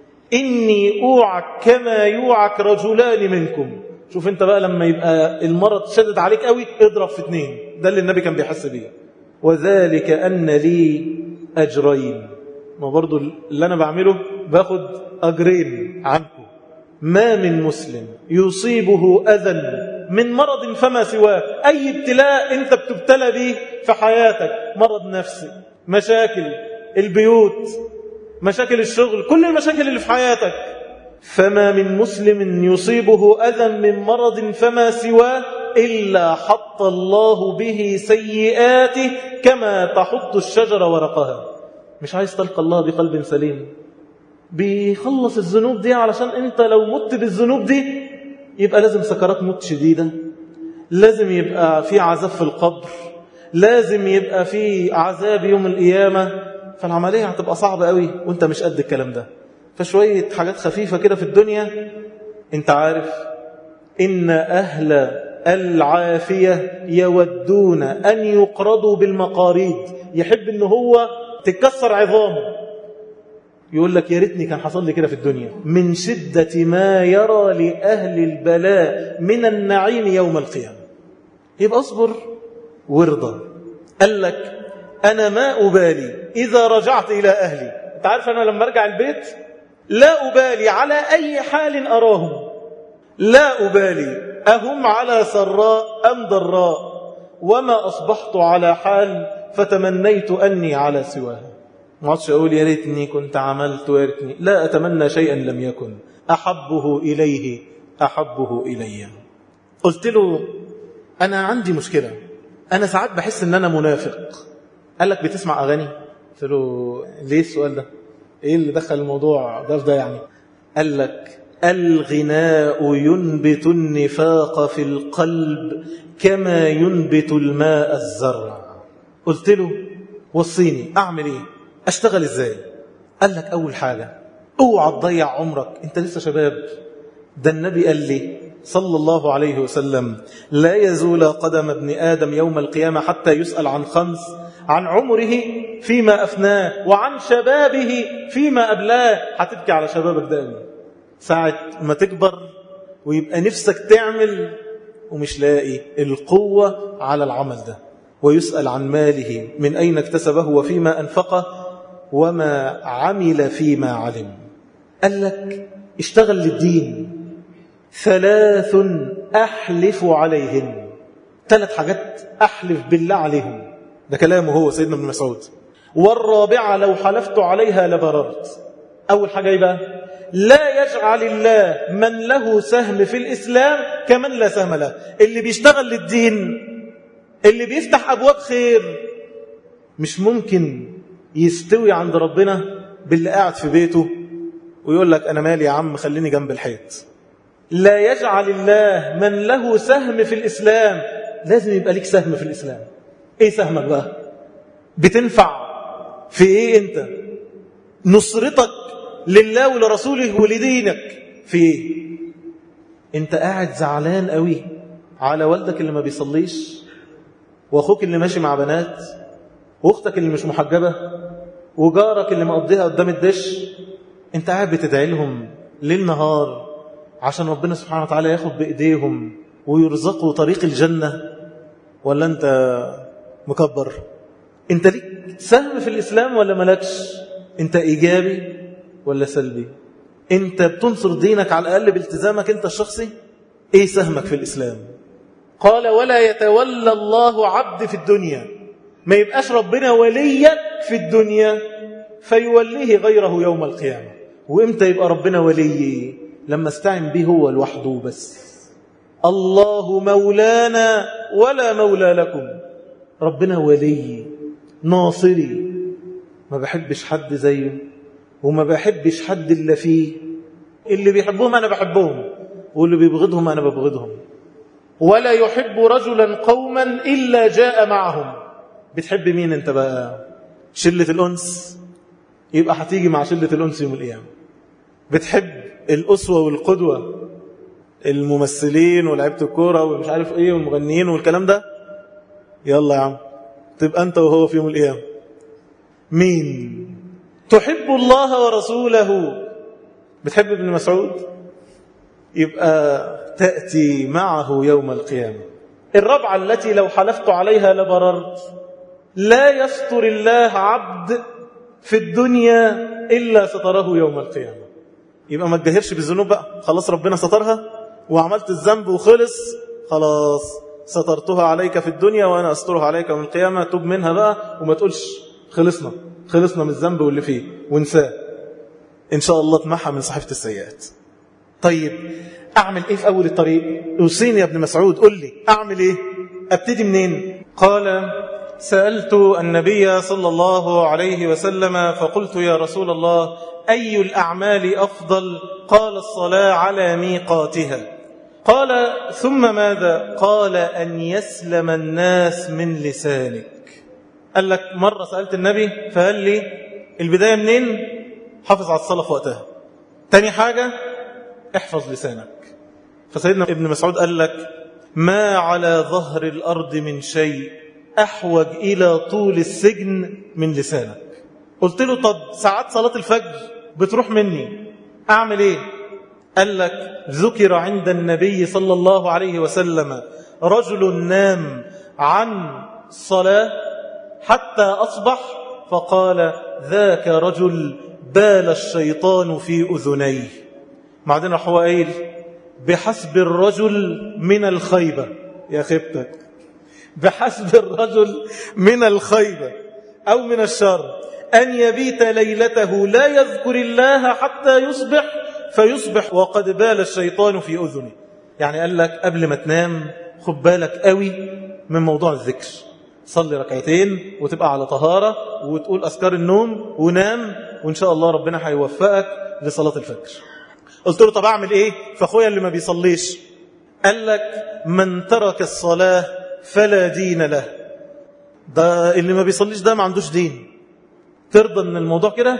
إني أوعك كما يوعك رجلان منكم شوف انت بقى لما يبقى المرض شدد عليك قوي اضرب في اتنين ده اللي النبي كان بيحس بيه وذلك أن لي أجرين ما برضو اللي أنا بعمله باخد أجرين عنكم ما من مسلم يصيبه أذى من مرض فما سواه أي ابتلاء أنت بتبتلى به في حياتك مرض نفسي مشاكل البيوت مشاكل الشغل كل المشاكل اللي في حياتك فما من مسلم يصيبه أذى من مرض فما سواه إلا حط الله به سيئاته كما تحط الشجرة ورقها مش عايز تلقى الله بقلب سليم بيخلص الذنوب دي علشان انت لو مت بالذنوب دي يبقى لازم سكرات موت شديدة لازم يبقى في عذاب في القبر لازم يبقى في عذاب يوم القيامة فالعملية هتبقى صعبة قوي وانت مش قد الكلام ده فشوية حاجات خفيفة كده في الدنيا انت عارف إن أهل العافية يودون أن يقرضوا بالمقاريد يحب أنه هو تتكسر عظامه يقول لك يا ريتني كان حصل لي كده في الدنيا من شدة ما يرى لأهل البلاء من النعيم يوم القيامة يبقى اصبر وارضى قال لك أنا ما أبالي إذا رجعت إلى أهلي أنت عارف أنا لما أرجع البيت لا أبالي على أي حال أراهم لا أبالي أهم على سراء أم ضراء وما أصبحت على حال فتمنيت أني على سواها ما عادش أقول يا ريتني كنت عملت ويا ريتني لا أتمنى شيئا لم يكن أحبه إليه أحبه إلي قلت له أنا عندي مشكلة أنا ساعات بحس أن أنا منافق قال لك بتسمع أغاني قلت له ليه السؤال ده إيه اللي دخل الموضوع ده في ده يعني قال لك الغناء ينبت النفاق في القلب كما ينبت الماء الزرع قلت له وصيني أعمل إيه أشتغل إزاي قال لك أول حاجة اوعى تضيع عمرك أنت لسه شباب ده النبي قال لي صلى الله عليه وسلم لا يزول قدم ابن آدم يوم القيامة حتى يسأل عن خمس عن عمره فيما أفناه وعن شبابه فيما أبلاه هتبكي على شبابك ده أمين ساعة ما تكبر ويبقى نفسك تعمل ومش لاقي القوة على العمل ده ويسأل عن ماله من أين اكتسبه وفيما أنفقه وما عمل فيما علم قال لك اشتغل للدين ثلاث أحلف عليهن ثلاث حاجات أحلف بالله عليهم ده كلامه هو سيدنا ابن مسعود والرابعة لو حلفت عليها لبررت أول حاجة يبقى لا يجعل الله من له سهم في الإسلام كمن لا سهم له اللي بيشتغل للدين اللي بيفتح أبواب خير مش ممكن يستوي عند ربنا باللي قاعد في بيته ويقول لك أنا مالي يا عم خليني جنب الحيط لا يجعل الله من له سهم في الإسلام لازم يبقى ليك سهم في الإسلام إيه سهمك بقى بتنفع في إيه أنت نصرتك لله ولرسوله ولدينك في إيه أنت قاعد زعلان قوي على والدك اللي ما بيصليش واخوك اللي ماشي مع بنات واختك اللي مش محجبة وجارك اللي مقضيها قدام الدش انت قاعد بتدعي لهم ليل نهار عشان ربنا سبحانه وتعالى ياخد بإيديهم ويرزقوا طريق الجنة ولا انت مكبر انت ليك سهم في الإسلام ولا ملكش انت إيجابي ولا سلبي انت بتنصر دينك على الأقل بالتزامك انت الشخصي ايه سهمك في الإسلام قال ولا يتولى الله عبد في الدنيا ما يبقاش ربنا وليك في الدنيا فيوليه غيره يوم القيامة وإمتى يبقى ربنا ولي لما استعن به هو لوحده بس الله مولانا ولا مولى لكم ربنا ولي ناصري ما بحبش حد زيه وما بحبش حد إلا فيه اللي بيحبهم أنا بحبهم واللي بيبغضهم أنا ببغضهم ولا يحب رجلا قوما إلا جاء معهم بتحب مين انت بقى شلة الأنس يبقى هتيجي مع شلة الأنس يوم القيامة بتحب الأسوة والقدوة الممثلين ولعبة الكورة ومش عارف ايه والمغنيين والكلام ده يلا يا عم تبقى انت وهو في يوم القيامة مين تحب الله ورسوله بتحب ابن مسعود يبقى تأتي معه يوم القيامة الرابعة التي لو حلفت عليها لبررت لا يستر الله عبد في الدنيا إلا ستره يوم القيامة يبقى ما تجهرش بالذنوب بقى خلاص ربنا سترها وعملت الذنب وخلص خلاص سترتها عليك في الدنيا وأنا أسترها عليك يوم القيامة تب منها بقى وما تقولش خلصنا خلصنا من الذنب واللي فيه وانساه إن شاء الله تمحى من صحيفة السيئات طيب أعمل إيه في أول الطريق أوصيني يا ابن مسعود قل لي أعمل إيه أبتدي منين قال سألت النبي صلى الله عليه وسلم فقلت يا رسول الله أي الأعمال أفضل قال الصلاة على ميقاتها قال ثم ماذا قال أن يسلم الناس من لسانك قال لك مرة سألت النبي فقال لي البداية منين حافظ على الصلاة في وقتها تاني حاجة احفظ لسانك فسيدنا ابن مسعود قال لك ما على ظهر الأرض من شيء أحوج إلى طول السجن من لسانك قلت له طب ساعات صلاة الفجر بتروح مني أعمل إيه قال لك ذكر عند النبي صلى الله عليه وسلم رجل نام عن صلاة حتى أصبح فقال ذاك رجل بال الشيطان في أذنيه بعدين راح هو قايل بحسب الرجل من الخيبة يا خيبتك بحسب الرجل من الخيبة أو من الشر أن يبيت ليلته لا يذكر الله حتى يصبح فيصبح وقد بال الشيطان في أذنه يعني قال لك قبل ما تنام خد بالك قوي من موضوع الذكر صلي ركعتين وتبقى على طهارة وتقول أذكار النوم ونام وإن شاء الله ربنا هيوفقك لصلاة الفجر قلت له طب أعمل إيه فأخويا اللي ما بيصليش قال لك من ترك الصلاة فلا دين له ده اللي ما بيصليش ده ما عندوش دين ترضى ان الموضوع كده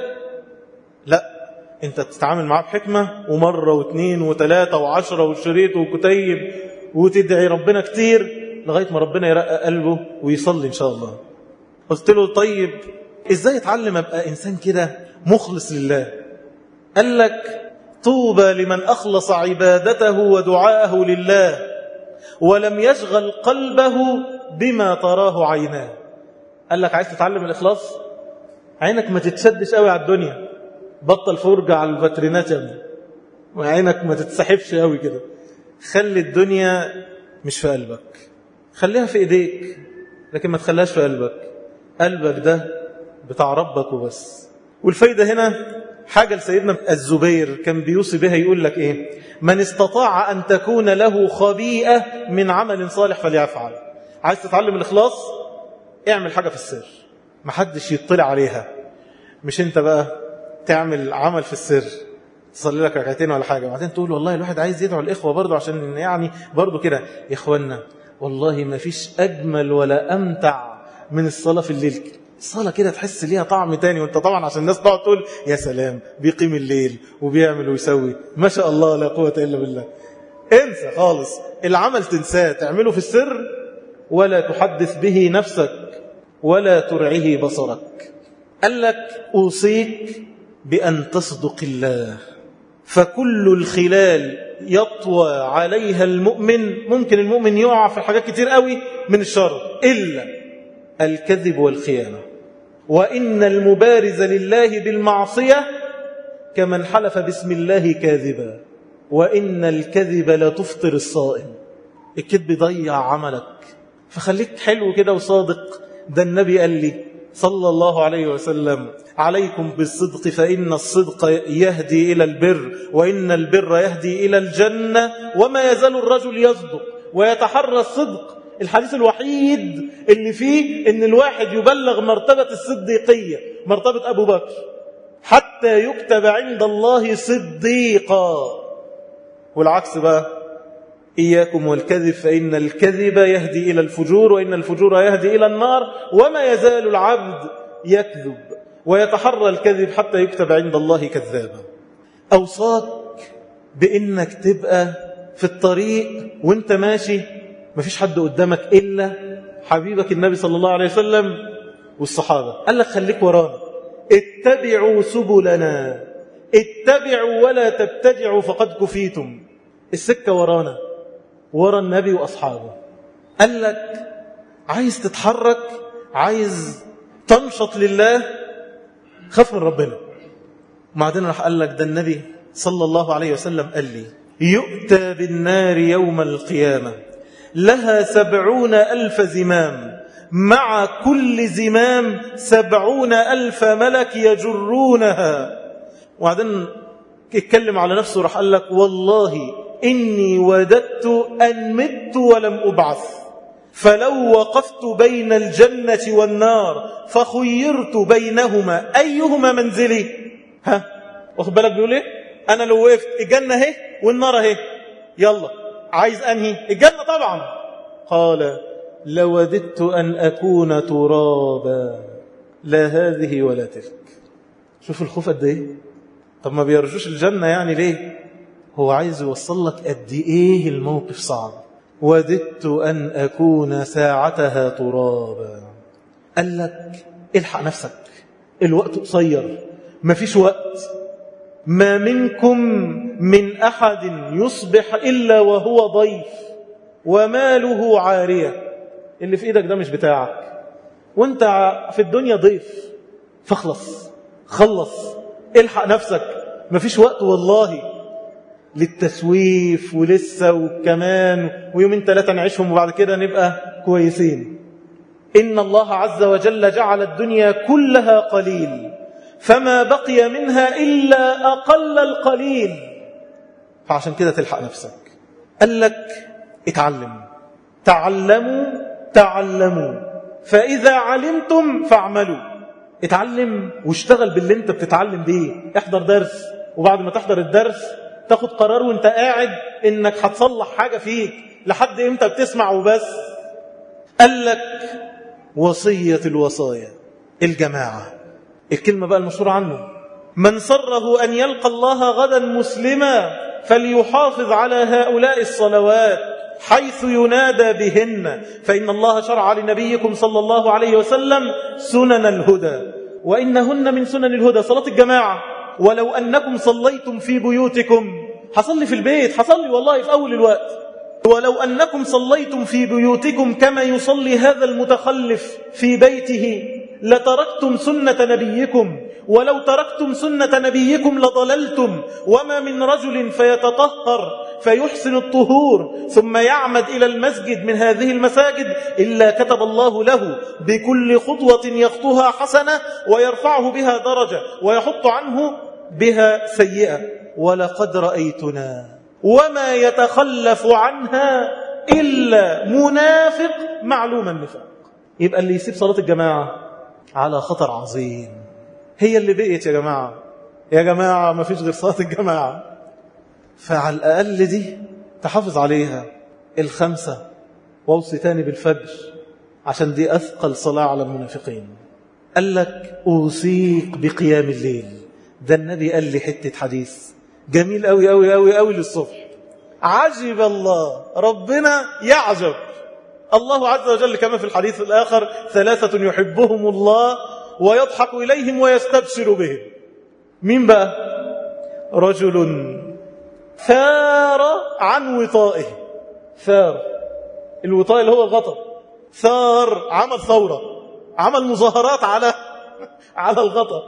لا انت تتعامل معاه بحكمة ومرة واثنين وثلاثة وعشرة وشريط وكتيب وتدعي ربنا كتير لغاية ما ربنا يرقى قلبه ويصلي إن شاء الله قلت له طيب إزاي اتعلم أبقى إنسان كده مخلص لله قال لك طوبى لمن أخلص عبادته ودعاءه لله ولم يشغل قلبه بما تراه عيناه قال لك عايز تتعلم الإخلاص عينك ما تتشدش قوي على الدنيا بطل فرجة على الفاترينات يا ابني وعينك ما تتسحبش قوي كده خلي الدنيا مش في قلبك خليها في ايديك لكن ما تخليهاش في قلبك قلبك ده بتاع ربك وبس والفايدة هنا حاجة لسيدنا الزبير كان بيوصي بها يقول لك ايه من استطاع أن تكون له خبيئة من عمل صالح فليفعل عايز تتعلم الإخلاص اعمل حاجة في السر محدش يطلع عليها مش انت بقى تعمل عمل في السر تصلي لك ركعتين ولا حاجة وبعدين تقول والله الواحد عايز يدعو الإخوة برضه عشان يعني برضه كده يا إخوانا والله ما فيش أجمل ولا أمتع من الصلاة في الليل الصلاة كده تحس ليها طعم تاني وانت طبعا عشان الناس تقعد تقول يا سلام بيقيم الليل وبيعمل ويسوي ما شاء الله لا قوة إلا بالله انسى خالص العمل تنساه تعمله في السر ولا تحدث به نفسك ولا ترعه بصرك قال لك أوصيك بأن تصدق الله فكل الخلال يطوى عليها المؤمن ممكن المؤمن يقع في حاجات كتير قوي من الشر إلا الكذب والخيانة وإن المبارز لله بالمعصية كمن حلف باسم الله كاذبا وإن الكذب لا تفطر الصائم الكذب ضيع عملك فخليك حلو كده وصادق ده النبي قال لي صلى الله عليه وسلم عليكم بالصدق فإن الصدق يهدي إلى البر وإن البر يهدي إلى الجنة وما يزال الرجل يصدق ويتحرى الصدق الحديث الوحيد اللي فيه ان الواحد يبلغ مرتبة الصديقية مرتبة أبو بكر حتى يكتب عند الله صديقا والعكس بقى إياكم والكذب فإن الكذب يهدي إلى الفجور وإن الفجور يهدي إلى النار وما يزال العبد يكذب ويتحرى الكذب حتى يكتب عند الله كذابا أوصاك بإنك تبقى في الطريق وانت ماشي مفيش حد قدامك إلا حبيبك النبي صلى الله عليه وسلم والصحابة قال لك خليك ورانا اتبعوا سبلنا اتبعوا ولا تبتدعوا فقد كفيتم السكة ورانا ورا النبي وأصحابه قال لك عايز تتحرك عايز تنشط لله خاف من ربنا وبعدين راح قال لك ده النبي صلى الله عليه وسلم قال لي يؤتى بالنار يوم القيامة لها سبعون ألف زمام مع كل زمام سبعون ألف ملك يجرونها وبعدين اتكلم على نفسه راح قال لك والله إني وددت أن مت ولم أبعث فلو وقفت بين الجنة والنار فخيرت بينهما أيهما منزلي ها واخد بالك بيقول ايه أنا لو وقفت الجنة اهي والنار اهي يلا عايز أنهي الجنة طبعا قال لوددت أن أكون ترابا لا هذه ولا تلك شوف الخوف قد ايه طب ما بيرجوش الجنة يعني ليه هو عايز يوصل لك قد ايه الموقف صعب وددت أن أكون ساعتها ترابا قال لك الحق نفسك الوقت قصير مفيش وقت ما منكم من أحد يصبح إلا وهو ضيف وماله عارية اللي في إيدك ده مش بتاعك وانت في الدنيا ضيف فاخلص خلص الحق نفسك مفيش وقت والله للتسويف ولسه وكمان ويومين ثلاثة نعيشهم وبعد كده نبقى كويسين إن الله عز وجل جعل الدنيا كلها قليل فما بقي منها إلا أقل القليل فعشان كده تلحق نفسك قال لك اتعلم تعلموا تعلموا فإذا علمتم فاعملوا اتعلم واشتغل باللي انت بتتعلم بيه احضر درس وبعد ما تحضر الدرس تاخد قرار وانت قاعد انك هتصلح حاجة فيك لحد امتى بتسمع وبس قال لك وصية الوصايا الجماعة الكلمة بقى المشهورة عنه من سره أن يلقى الله غدا مسلما فليحافظ على هؤلاء الصلوات حيث ينادى بهن فإن الله شرع لنبيكم صلى الله عليه وسلم سنن الهدى وإنهن من سنن الهدى صلاة الجماعة ولو أنكم صليتم في بيوتكم حصلي في البيت حصلي والله في أول الوقت ولو أنكم صليتم في بيوتكم كما يصلي هذا المتخلف في بيته لتركتم سنة نبيكم ولو تركتم سنة نبيكم لضللتم وما من رجل فيتطهر فيحسن الطهور ثم يعمد إلى المسجد من هذه المساجد إلا كتب الله له بكل خطوة يخطوها حسنة ويرفعه بها درجة ويحط عنه بها سيئة ولقد رأيتنا وما يتخلف عنها إلا منافق معلوم النفاق يبقى اللي يسيب صلاة الجماعة على خطر عظيم هي اللي بقيت يا جماعة يا جماعة ما فيش غير صلاة الجماعة فعلى الأقل دي تحافظ عليها الخمسة واوصي تاني بالفجر عشان دي أثقل صلاة على المنافقين قال لك أوصيك بقيام الليل ده النبي قال لي حتة حديث جميل قوي قوي قوي قوي للصبح عجب الله ربنا يعجب الله عز وجل كما في الحديث الآخر ثلاثة يحبهم الله ويضحك إليهم ويستبشر بهم مين بقى رجل ثار عن وطائه ثار الوطاء اللي هو الغطا ثار عمل ثورة عمل مظاهرات على على الغطا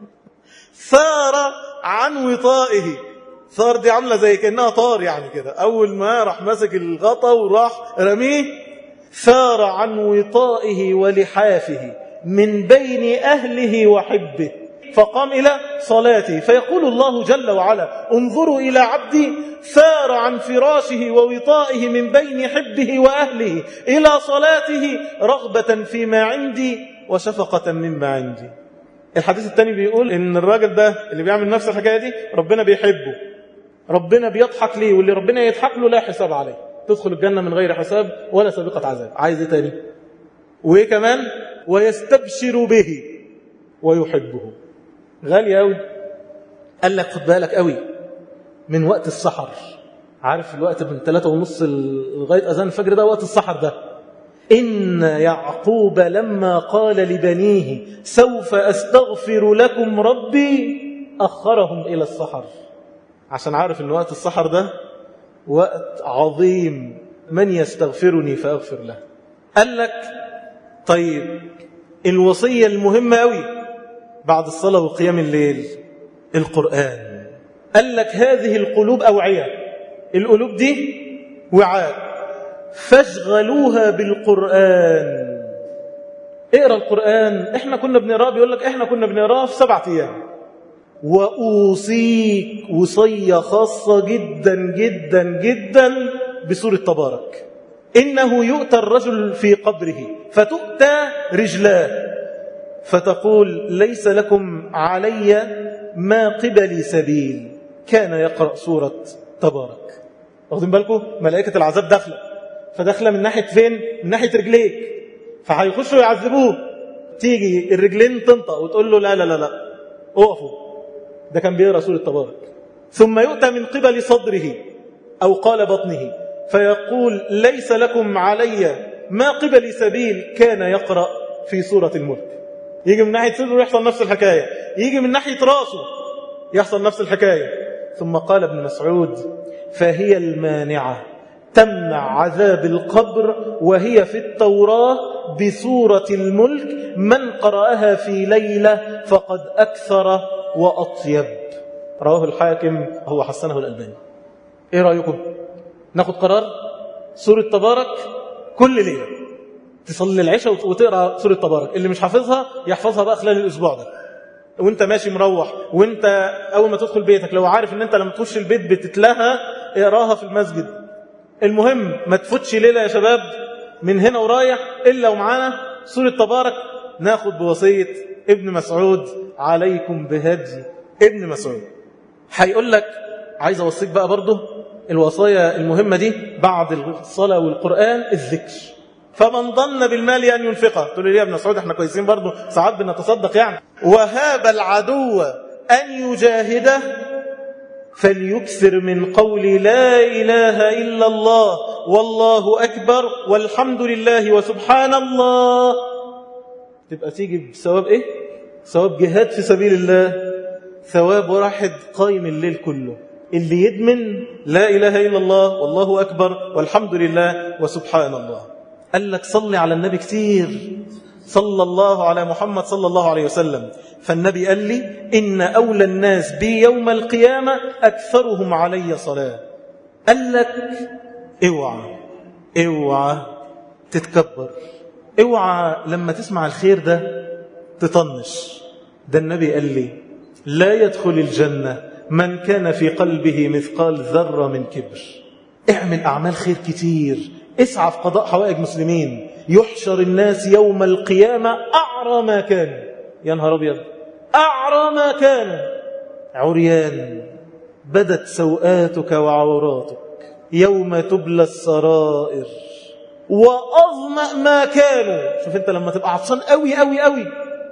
ثار عن وطائه ثار دي عاملة زي كأنها طار يعني كده أول ما راح مسك الغطا وراح رميه ثار عن وطائه ولحافه من بين أهله وحبه فقام إلى صلاته فيقول الله جل وعلا انظروا إلى عبدي ثار عن فراشه ووطائه من بين حبه وأهله إلى صلاته رغبة فيما عندي وشفقة مما عندي الحديث الثاني بيقول ان الراجل ده اللي بيعمل نفس الحكاية دي ربنا بيحبه ربنا بيضحك ليه واللي ربنا يضحك له لا حساب عليه تدخل الجنة من غير حساب ولا سابقة عذاب عايز ايه تاني وايه كمان ويستبشر به ويحبه غالي قوي قال لك خد بالك قوي من وقت السحر عارف الوقت من ثلاثة ونص لغاية أذان الفجر ده وقت السحر ده إن يعقوب لما قال لبنيه سوف أستغفر لكم ربي أخرهم إلى السحر عشان عارف أن وقت السحر ده وقت عظيم من يستغفرني فأغفر له قال لك طيب الوصية المهمة قوي بعد الصلاة وقيام الليل القرآن قال لك هذه القلوب أوعية القلوب دي وعاء فاشغلوها بالقرآن اقرأ القرآن احنا كنا بنقراه بيقول لك احنا كنا بنقراه في سبعة ايام وأوصيك وصية خاصة جدا جدا جدا بسورة تبارك إنه يؤتى الرجل في قبره فتؤتى رجلاه فتقول ليس لكم علي ما قبلي سبيل كان يقرأ سورة تبارك واخدين بالكم ملائكة العذاب داخلة فداخلة من ناحية فين من ناحية رجليك فهيخشوا يعذبوه تيجي الرجلين تنطق وتقول له لا لا لا لا اقفوا ده كان بيقرأ سورة تبارك ثم يؤتى من قبل صدره أو قال بطنه فيقول ليس لكم علي ما قبل سبيل كان يقرأ في سورة الملك يجي من ناحية صدره يحصل نفس الحكاية يجي من ناحية راسه يحصل نفس الحكاية ثم قال ابن مسعود فهي المانعة تمنع عذاب القبر وهي في التوراة بسورة الملك من قرأها في ليلة فقد أكثر وأطيب رواه الحاكم هو حسنه الألباني إيه رأيكم؟ ناخد قرار سورة تبارك كل ليلة تصلي العشاء وتقرأ سورة تبارك اللي مش حافظها يحفظها بقى خلال الأسبوع ده وانت ماشي مروح وانت أول ما تدخل بيتك لو عارف ان انت لما تخش البيت بتتلهى اقراها في المسجد المهم ما تفوتش ليلة يا شباب من هنا ورايح إلا ومعانا سورة تبارك ناخد بوصية ابن مسعود عليكم بهدي ابن مسعود هيقول لك عايز أوصيك بقى برضه الوصايا المهمة دي بعد الصلاة والقرآن الذكر فمن ظن بالمال أن ينفقه تقول لي يا ابن مسعود احنا كويسين برضه ساعات بنتصدق يعني وهاب العدو أن يجاهده فليكثر من قول لا إله إلا الله والله أكبر والحمد لله وسبحان الله تبقى تيجي بثواب إيه؟ ثواب جهاد في سبيل الله ثواب واحد قايم الليل كله اللي يدمن لا إله إلا الله والله أكبر والحمد لله وسبحان الله قال لك صلي على النبي كثير صلى الله على محمد صلى الله عليه وسلم فالنبي قال لي إن أولى الناس بي يوم القيامة أكثرهم علي صلاة قال لك اوعى اوعى تتكبر اوعى لما تسمع الخير ده تطنش ده النبي قال لي لا يدخل الجنة من كان في قلبه مثقال ذرة من كبر اعمل أعمال خير كتير اسعى في قضاء حوائج مسلمين يحشر الناس يوم القيامة أعرى ما كانوا يا نهار أبيض أعرى ما كانوا عريان بدت سوآتك وعوراتك يوم تبلى السرائر وأظمأ ما كانوا شوف انت لما تبقى عطشان قوي قوي قوي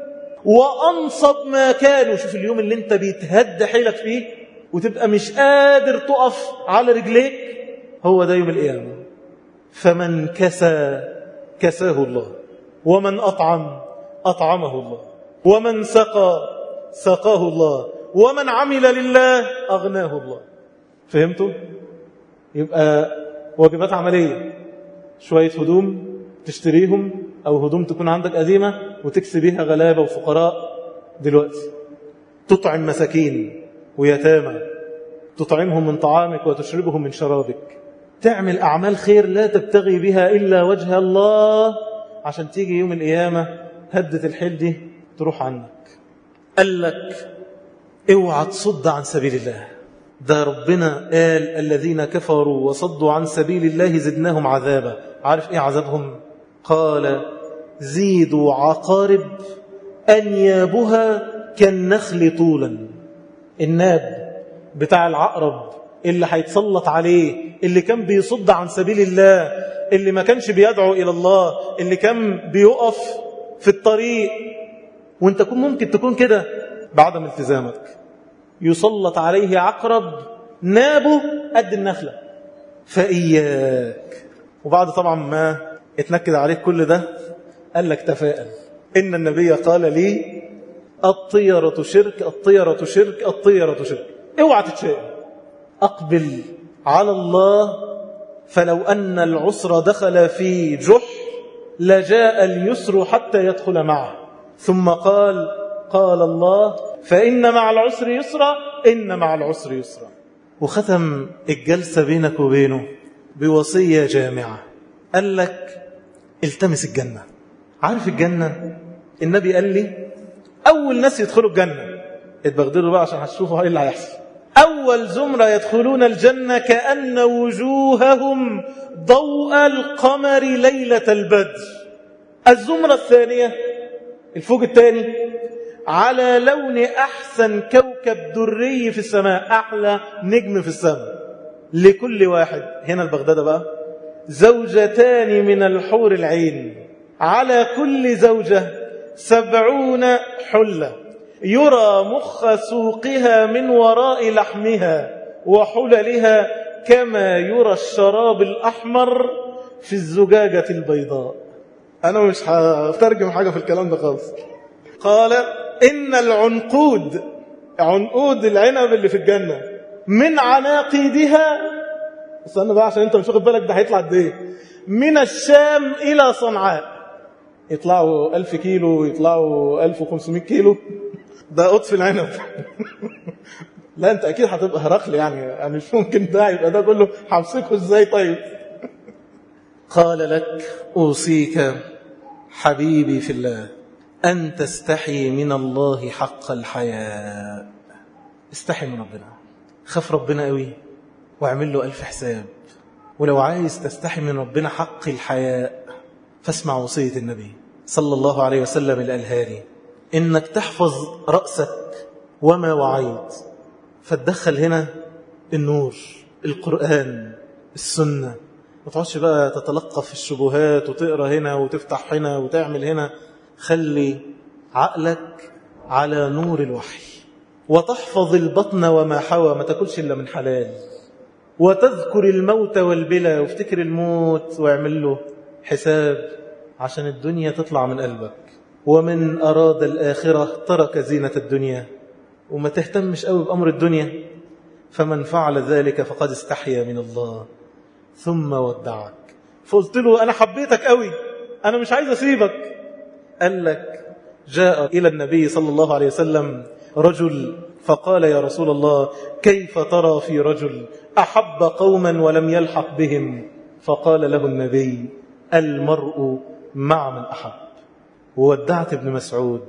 وأنصب ما كانوا شوف اليوم اللي انت بيتهد حيلك فيه وتبقى مش قادر تقف على رجليك هو ده يوم القيامة فمن كسى كساه الله ومن أطعم أطعمه الله ومن سقى سقاه الله ومن عمل لله أغناه الله فهمتوا؟ يبقى واجبات عملية شوية هدوم تشتريهم أو هدوم تكون عندك قديمة وتكسي بيها غلابة وفقراء دلوقتي تطعم مساكين ويتامى تطعمهم من طعامك وتشربهم من شرابك تعمل أعمال خير لا تبتغي بها إلا وجه الله عشان تيجي يوم القيامة هدة الحيل دي تروح عنك قال لك اوعى تصد عن سبيل الله ده ربنا قال الذين كفروا وصدوا عن سبيل الله زدناهم عذابا عارف ايه عذابهم قال زيدوا عقارب أنيابها كالنخل طولا الناب بتاع العقرب اللي هيتسلط عليه اللي كان بيصد عن سبيل الله اللي ما كانش بيدعو إلى الله اللي كان بيقف في الطريق وانت كن ممكن تكون كده بعدم التزامك يسلط عليه عقرب نابه قد النخلة فإياك وبعد طبعا ما اتنكد عليك كل ده قال لك تفاءل إن النبي قال لي الطيرة شرك الطيرة شرك الطيرة شرك اوعى تتشائم أقبل على الله فلو أن العسر دخل في جح لجاء اليسر حتى يدخل معه ثم قال قال الله فإن مع العسر يسرا إن مع العسر يسرا وختم الجلسة بينك وبينه بوصية جامعة قال لك التمس الجنة عارف الجنة النبي قال لي أول ناس يدخلوا الجنة اتبغدروا بقى عشان هتشوفوا ايه اللي هيحصل أول زمرة يدخلون الجنة كأن وجوههم ضوء القمر ليلة البدر الزمرة الثانية الفوق الثاني على لون أحسن كوكب دري في السماء أحلى نجم في السماء لكل واحد هنا البغداد بقى زوجتان من الحور العين على كل زوجة سبعون حلة يرى مخ سوقها من وراء لحمها وحللها كما يرى الشراب الأحمر في الزجاجة البيضاء أنا مش هترجم حاجة في الكلام ده خالص قال إن العنقود عنقود العنب اللي في الجنة من عناقيدها استنى بقى عشان انت مش واخد بالك ده هيطلع قد ايه من الشام إلى صنعاء يطلعوا ألف كيلو يطلعوا ألف وخمسمائة كيلو ده قطف العنب لا انت اكيد هتبقى هرقل يعني مش ممكن ده يبقى ده كله همسكه ازاي طيب قال لك اوصيك حبيبي في الله ان تستحي من الله حق الحياء استحي من ربنا خاف ربنا قوي واعمل له ألف حساب ولو عايز تستحي من ربنا حق الحياء فاسمع وصية النبي صلى الله عليه وسلم الألهاني إنك تحفظ رأسك وما وعيت فتدخل هنا النور القرآن السنة ما تقعدش بقى تتلقف الشبهات وتقرأ هنا وتفتح هنا وتعمل هنا خلي عقلك على نور الوحي وتحفظ البطن وما حوى ما تاكلش إلا من حلال وتذكر الموت والبلا وافتكر الموت واعمل له حساب عشان الدنيا تطلع من قلبك ومن أراد الآخرة ترك زينة الدنيا وما تهتمش قوي بأمر الدنيا فمن فعل ذلك فقد استحيا من الله ثم ودعك فقلت له أنا حبيتك قوي أنا مش عايز أسيبك قال لك جاء إلى النبي صلى الله عليه وسلم رجل فقال يا رسول الله كيف ترى في رجل أحب قوما ولم يلحق بهم فقال له النبي المرء مع من أحب وودعت ابن مسعود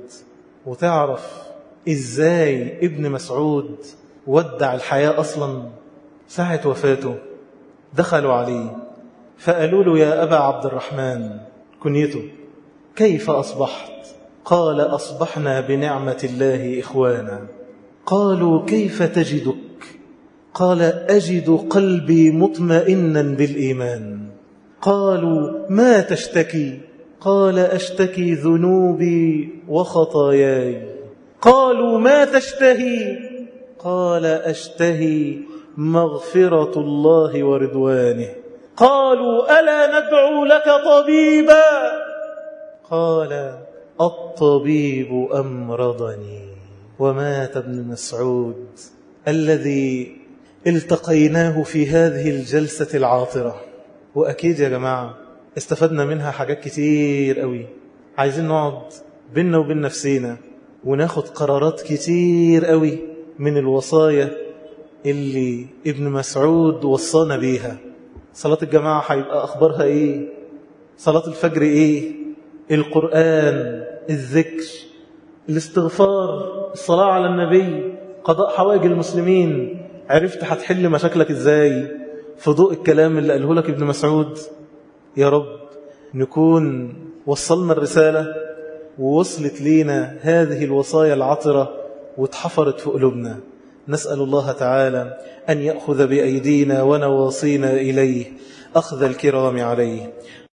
وتعرف إزاي ابن مسعود ودع الحياة أصلا ساعة وفاته دخلوا عليه فقالوا له يا أبا عبد الرحمن كنيته كيف أصبحت قال أصبحنا بنعمة الله إخوانا قالوا كيف تجدك قال أجد قلبي مطمئنا بالإيمان قالوا ما تشتكي قال أشتكي ذنوبي وخطاياي قالوا ما تشتهي قال أشتهي مغفرة الله ورضوانه قالوا ألا ندعو لك طبيبا قال الطبيب أمرضني ومات ابن مسعود الذي التقيناه في هذه الجلسة العاطرة وأكيد يا جماعة استفدنا منها حاجات كتير قوي عايزين نقعد بينا وبين نفسينا وناخد قرارات كتير قوي من الوصايا اللي ابن مسعود وصانا بيها صلاة الجماعة هيبقى أخبارها إيه صلاة الفجر إيه القرآن الذكر الاستغفار الصلاة على النبي قضاء حوائج المسلمين عرفت هتحل مشاكلك إزاي في ضوء الكلام اللي قاله لك ابن مسعود يا رب نكون وصلنا الرسالة ووصلت لينا هذه الوصايا العطرة واتحفرت في قلوبنا نسأل الله تعالى أن يأخذ بأيدينا ونواصينا إليه أخذ الكرام عليه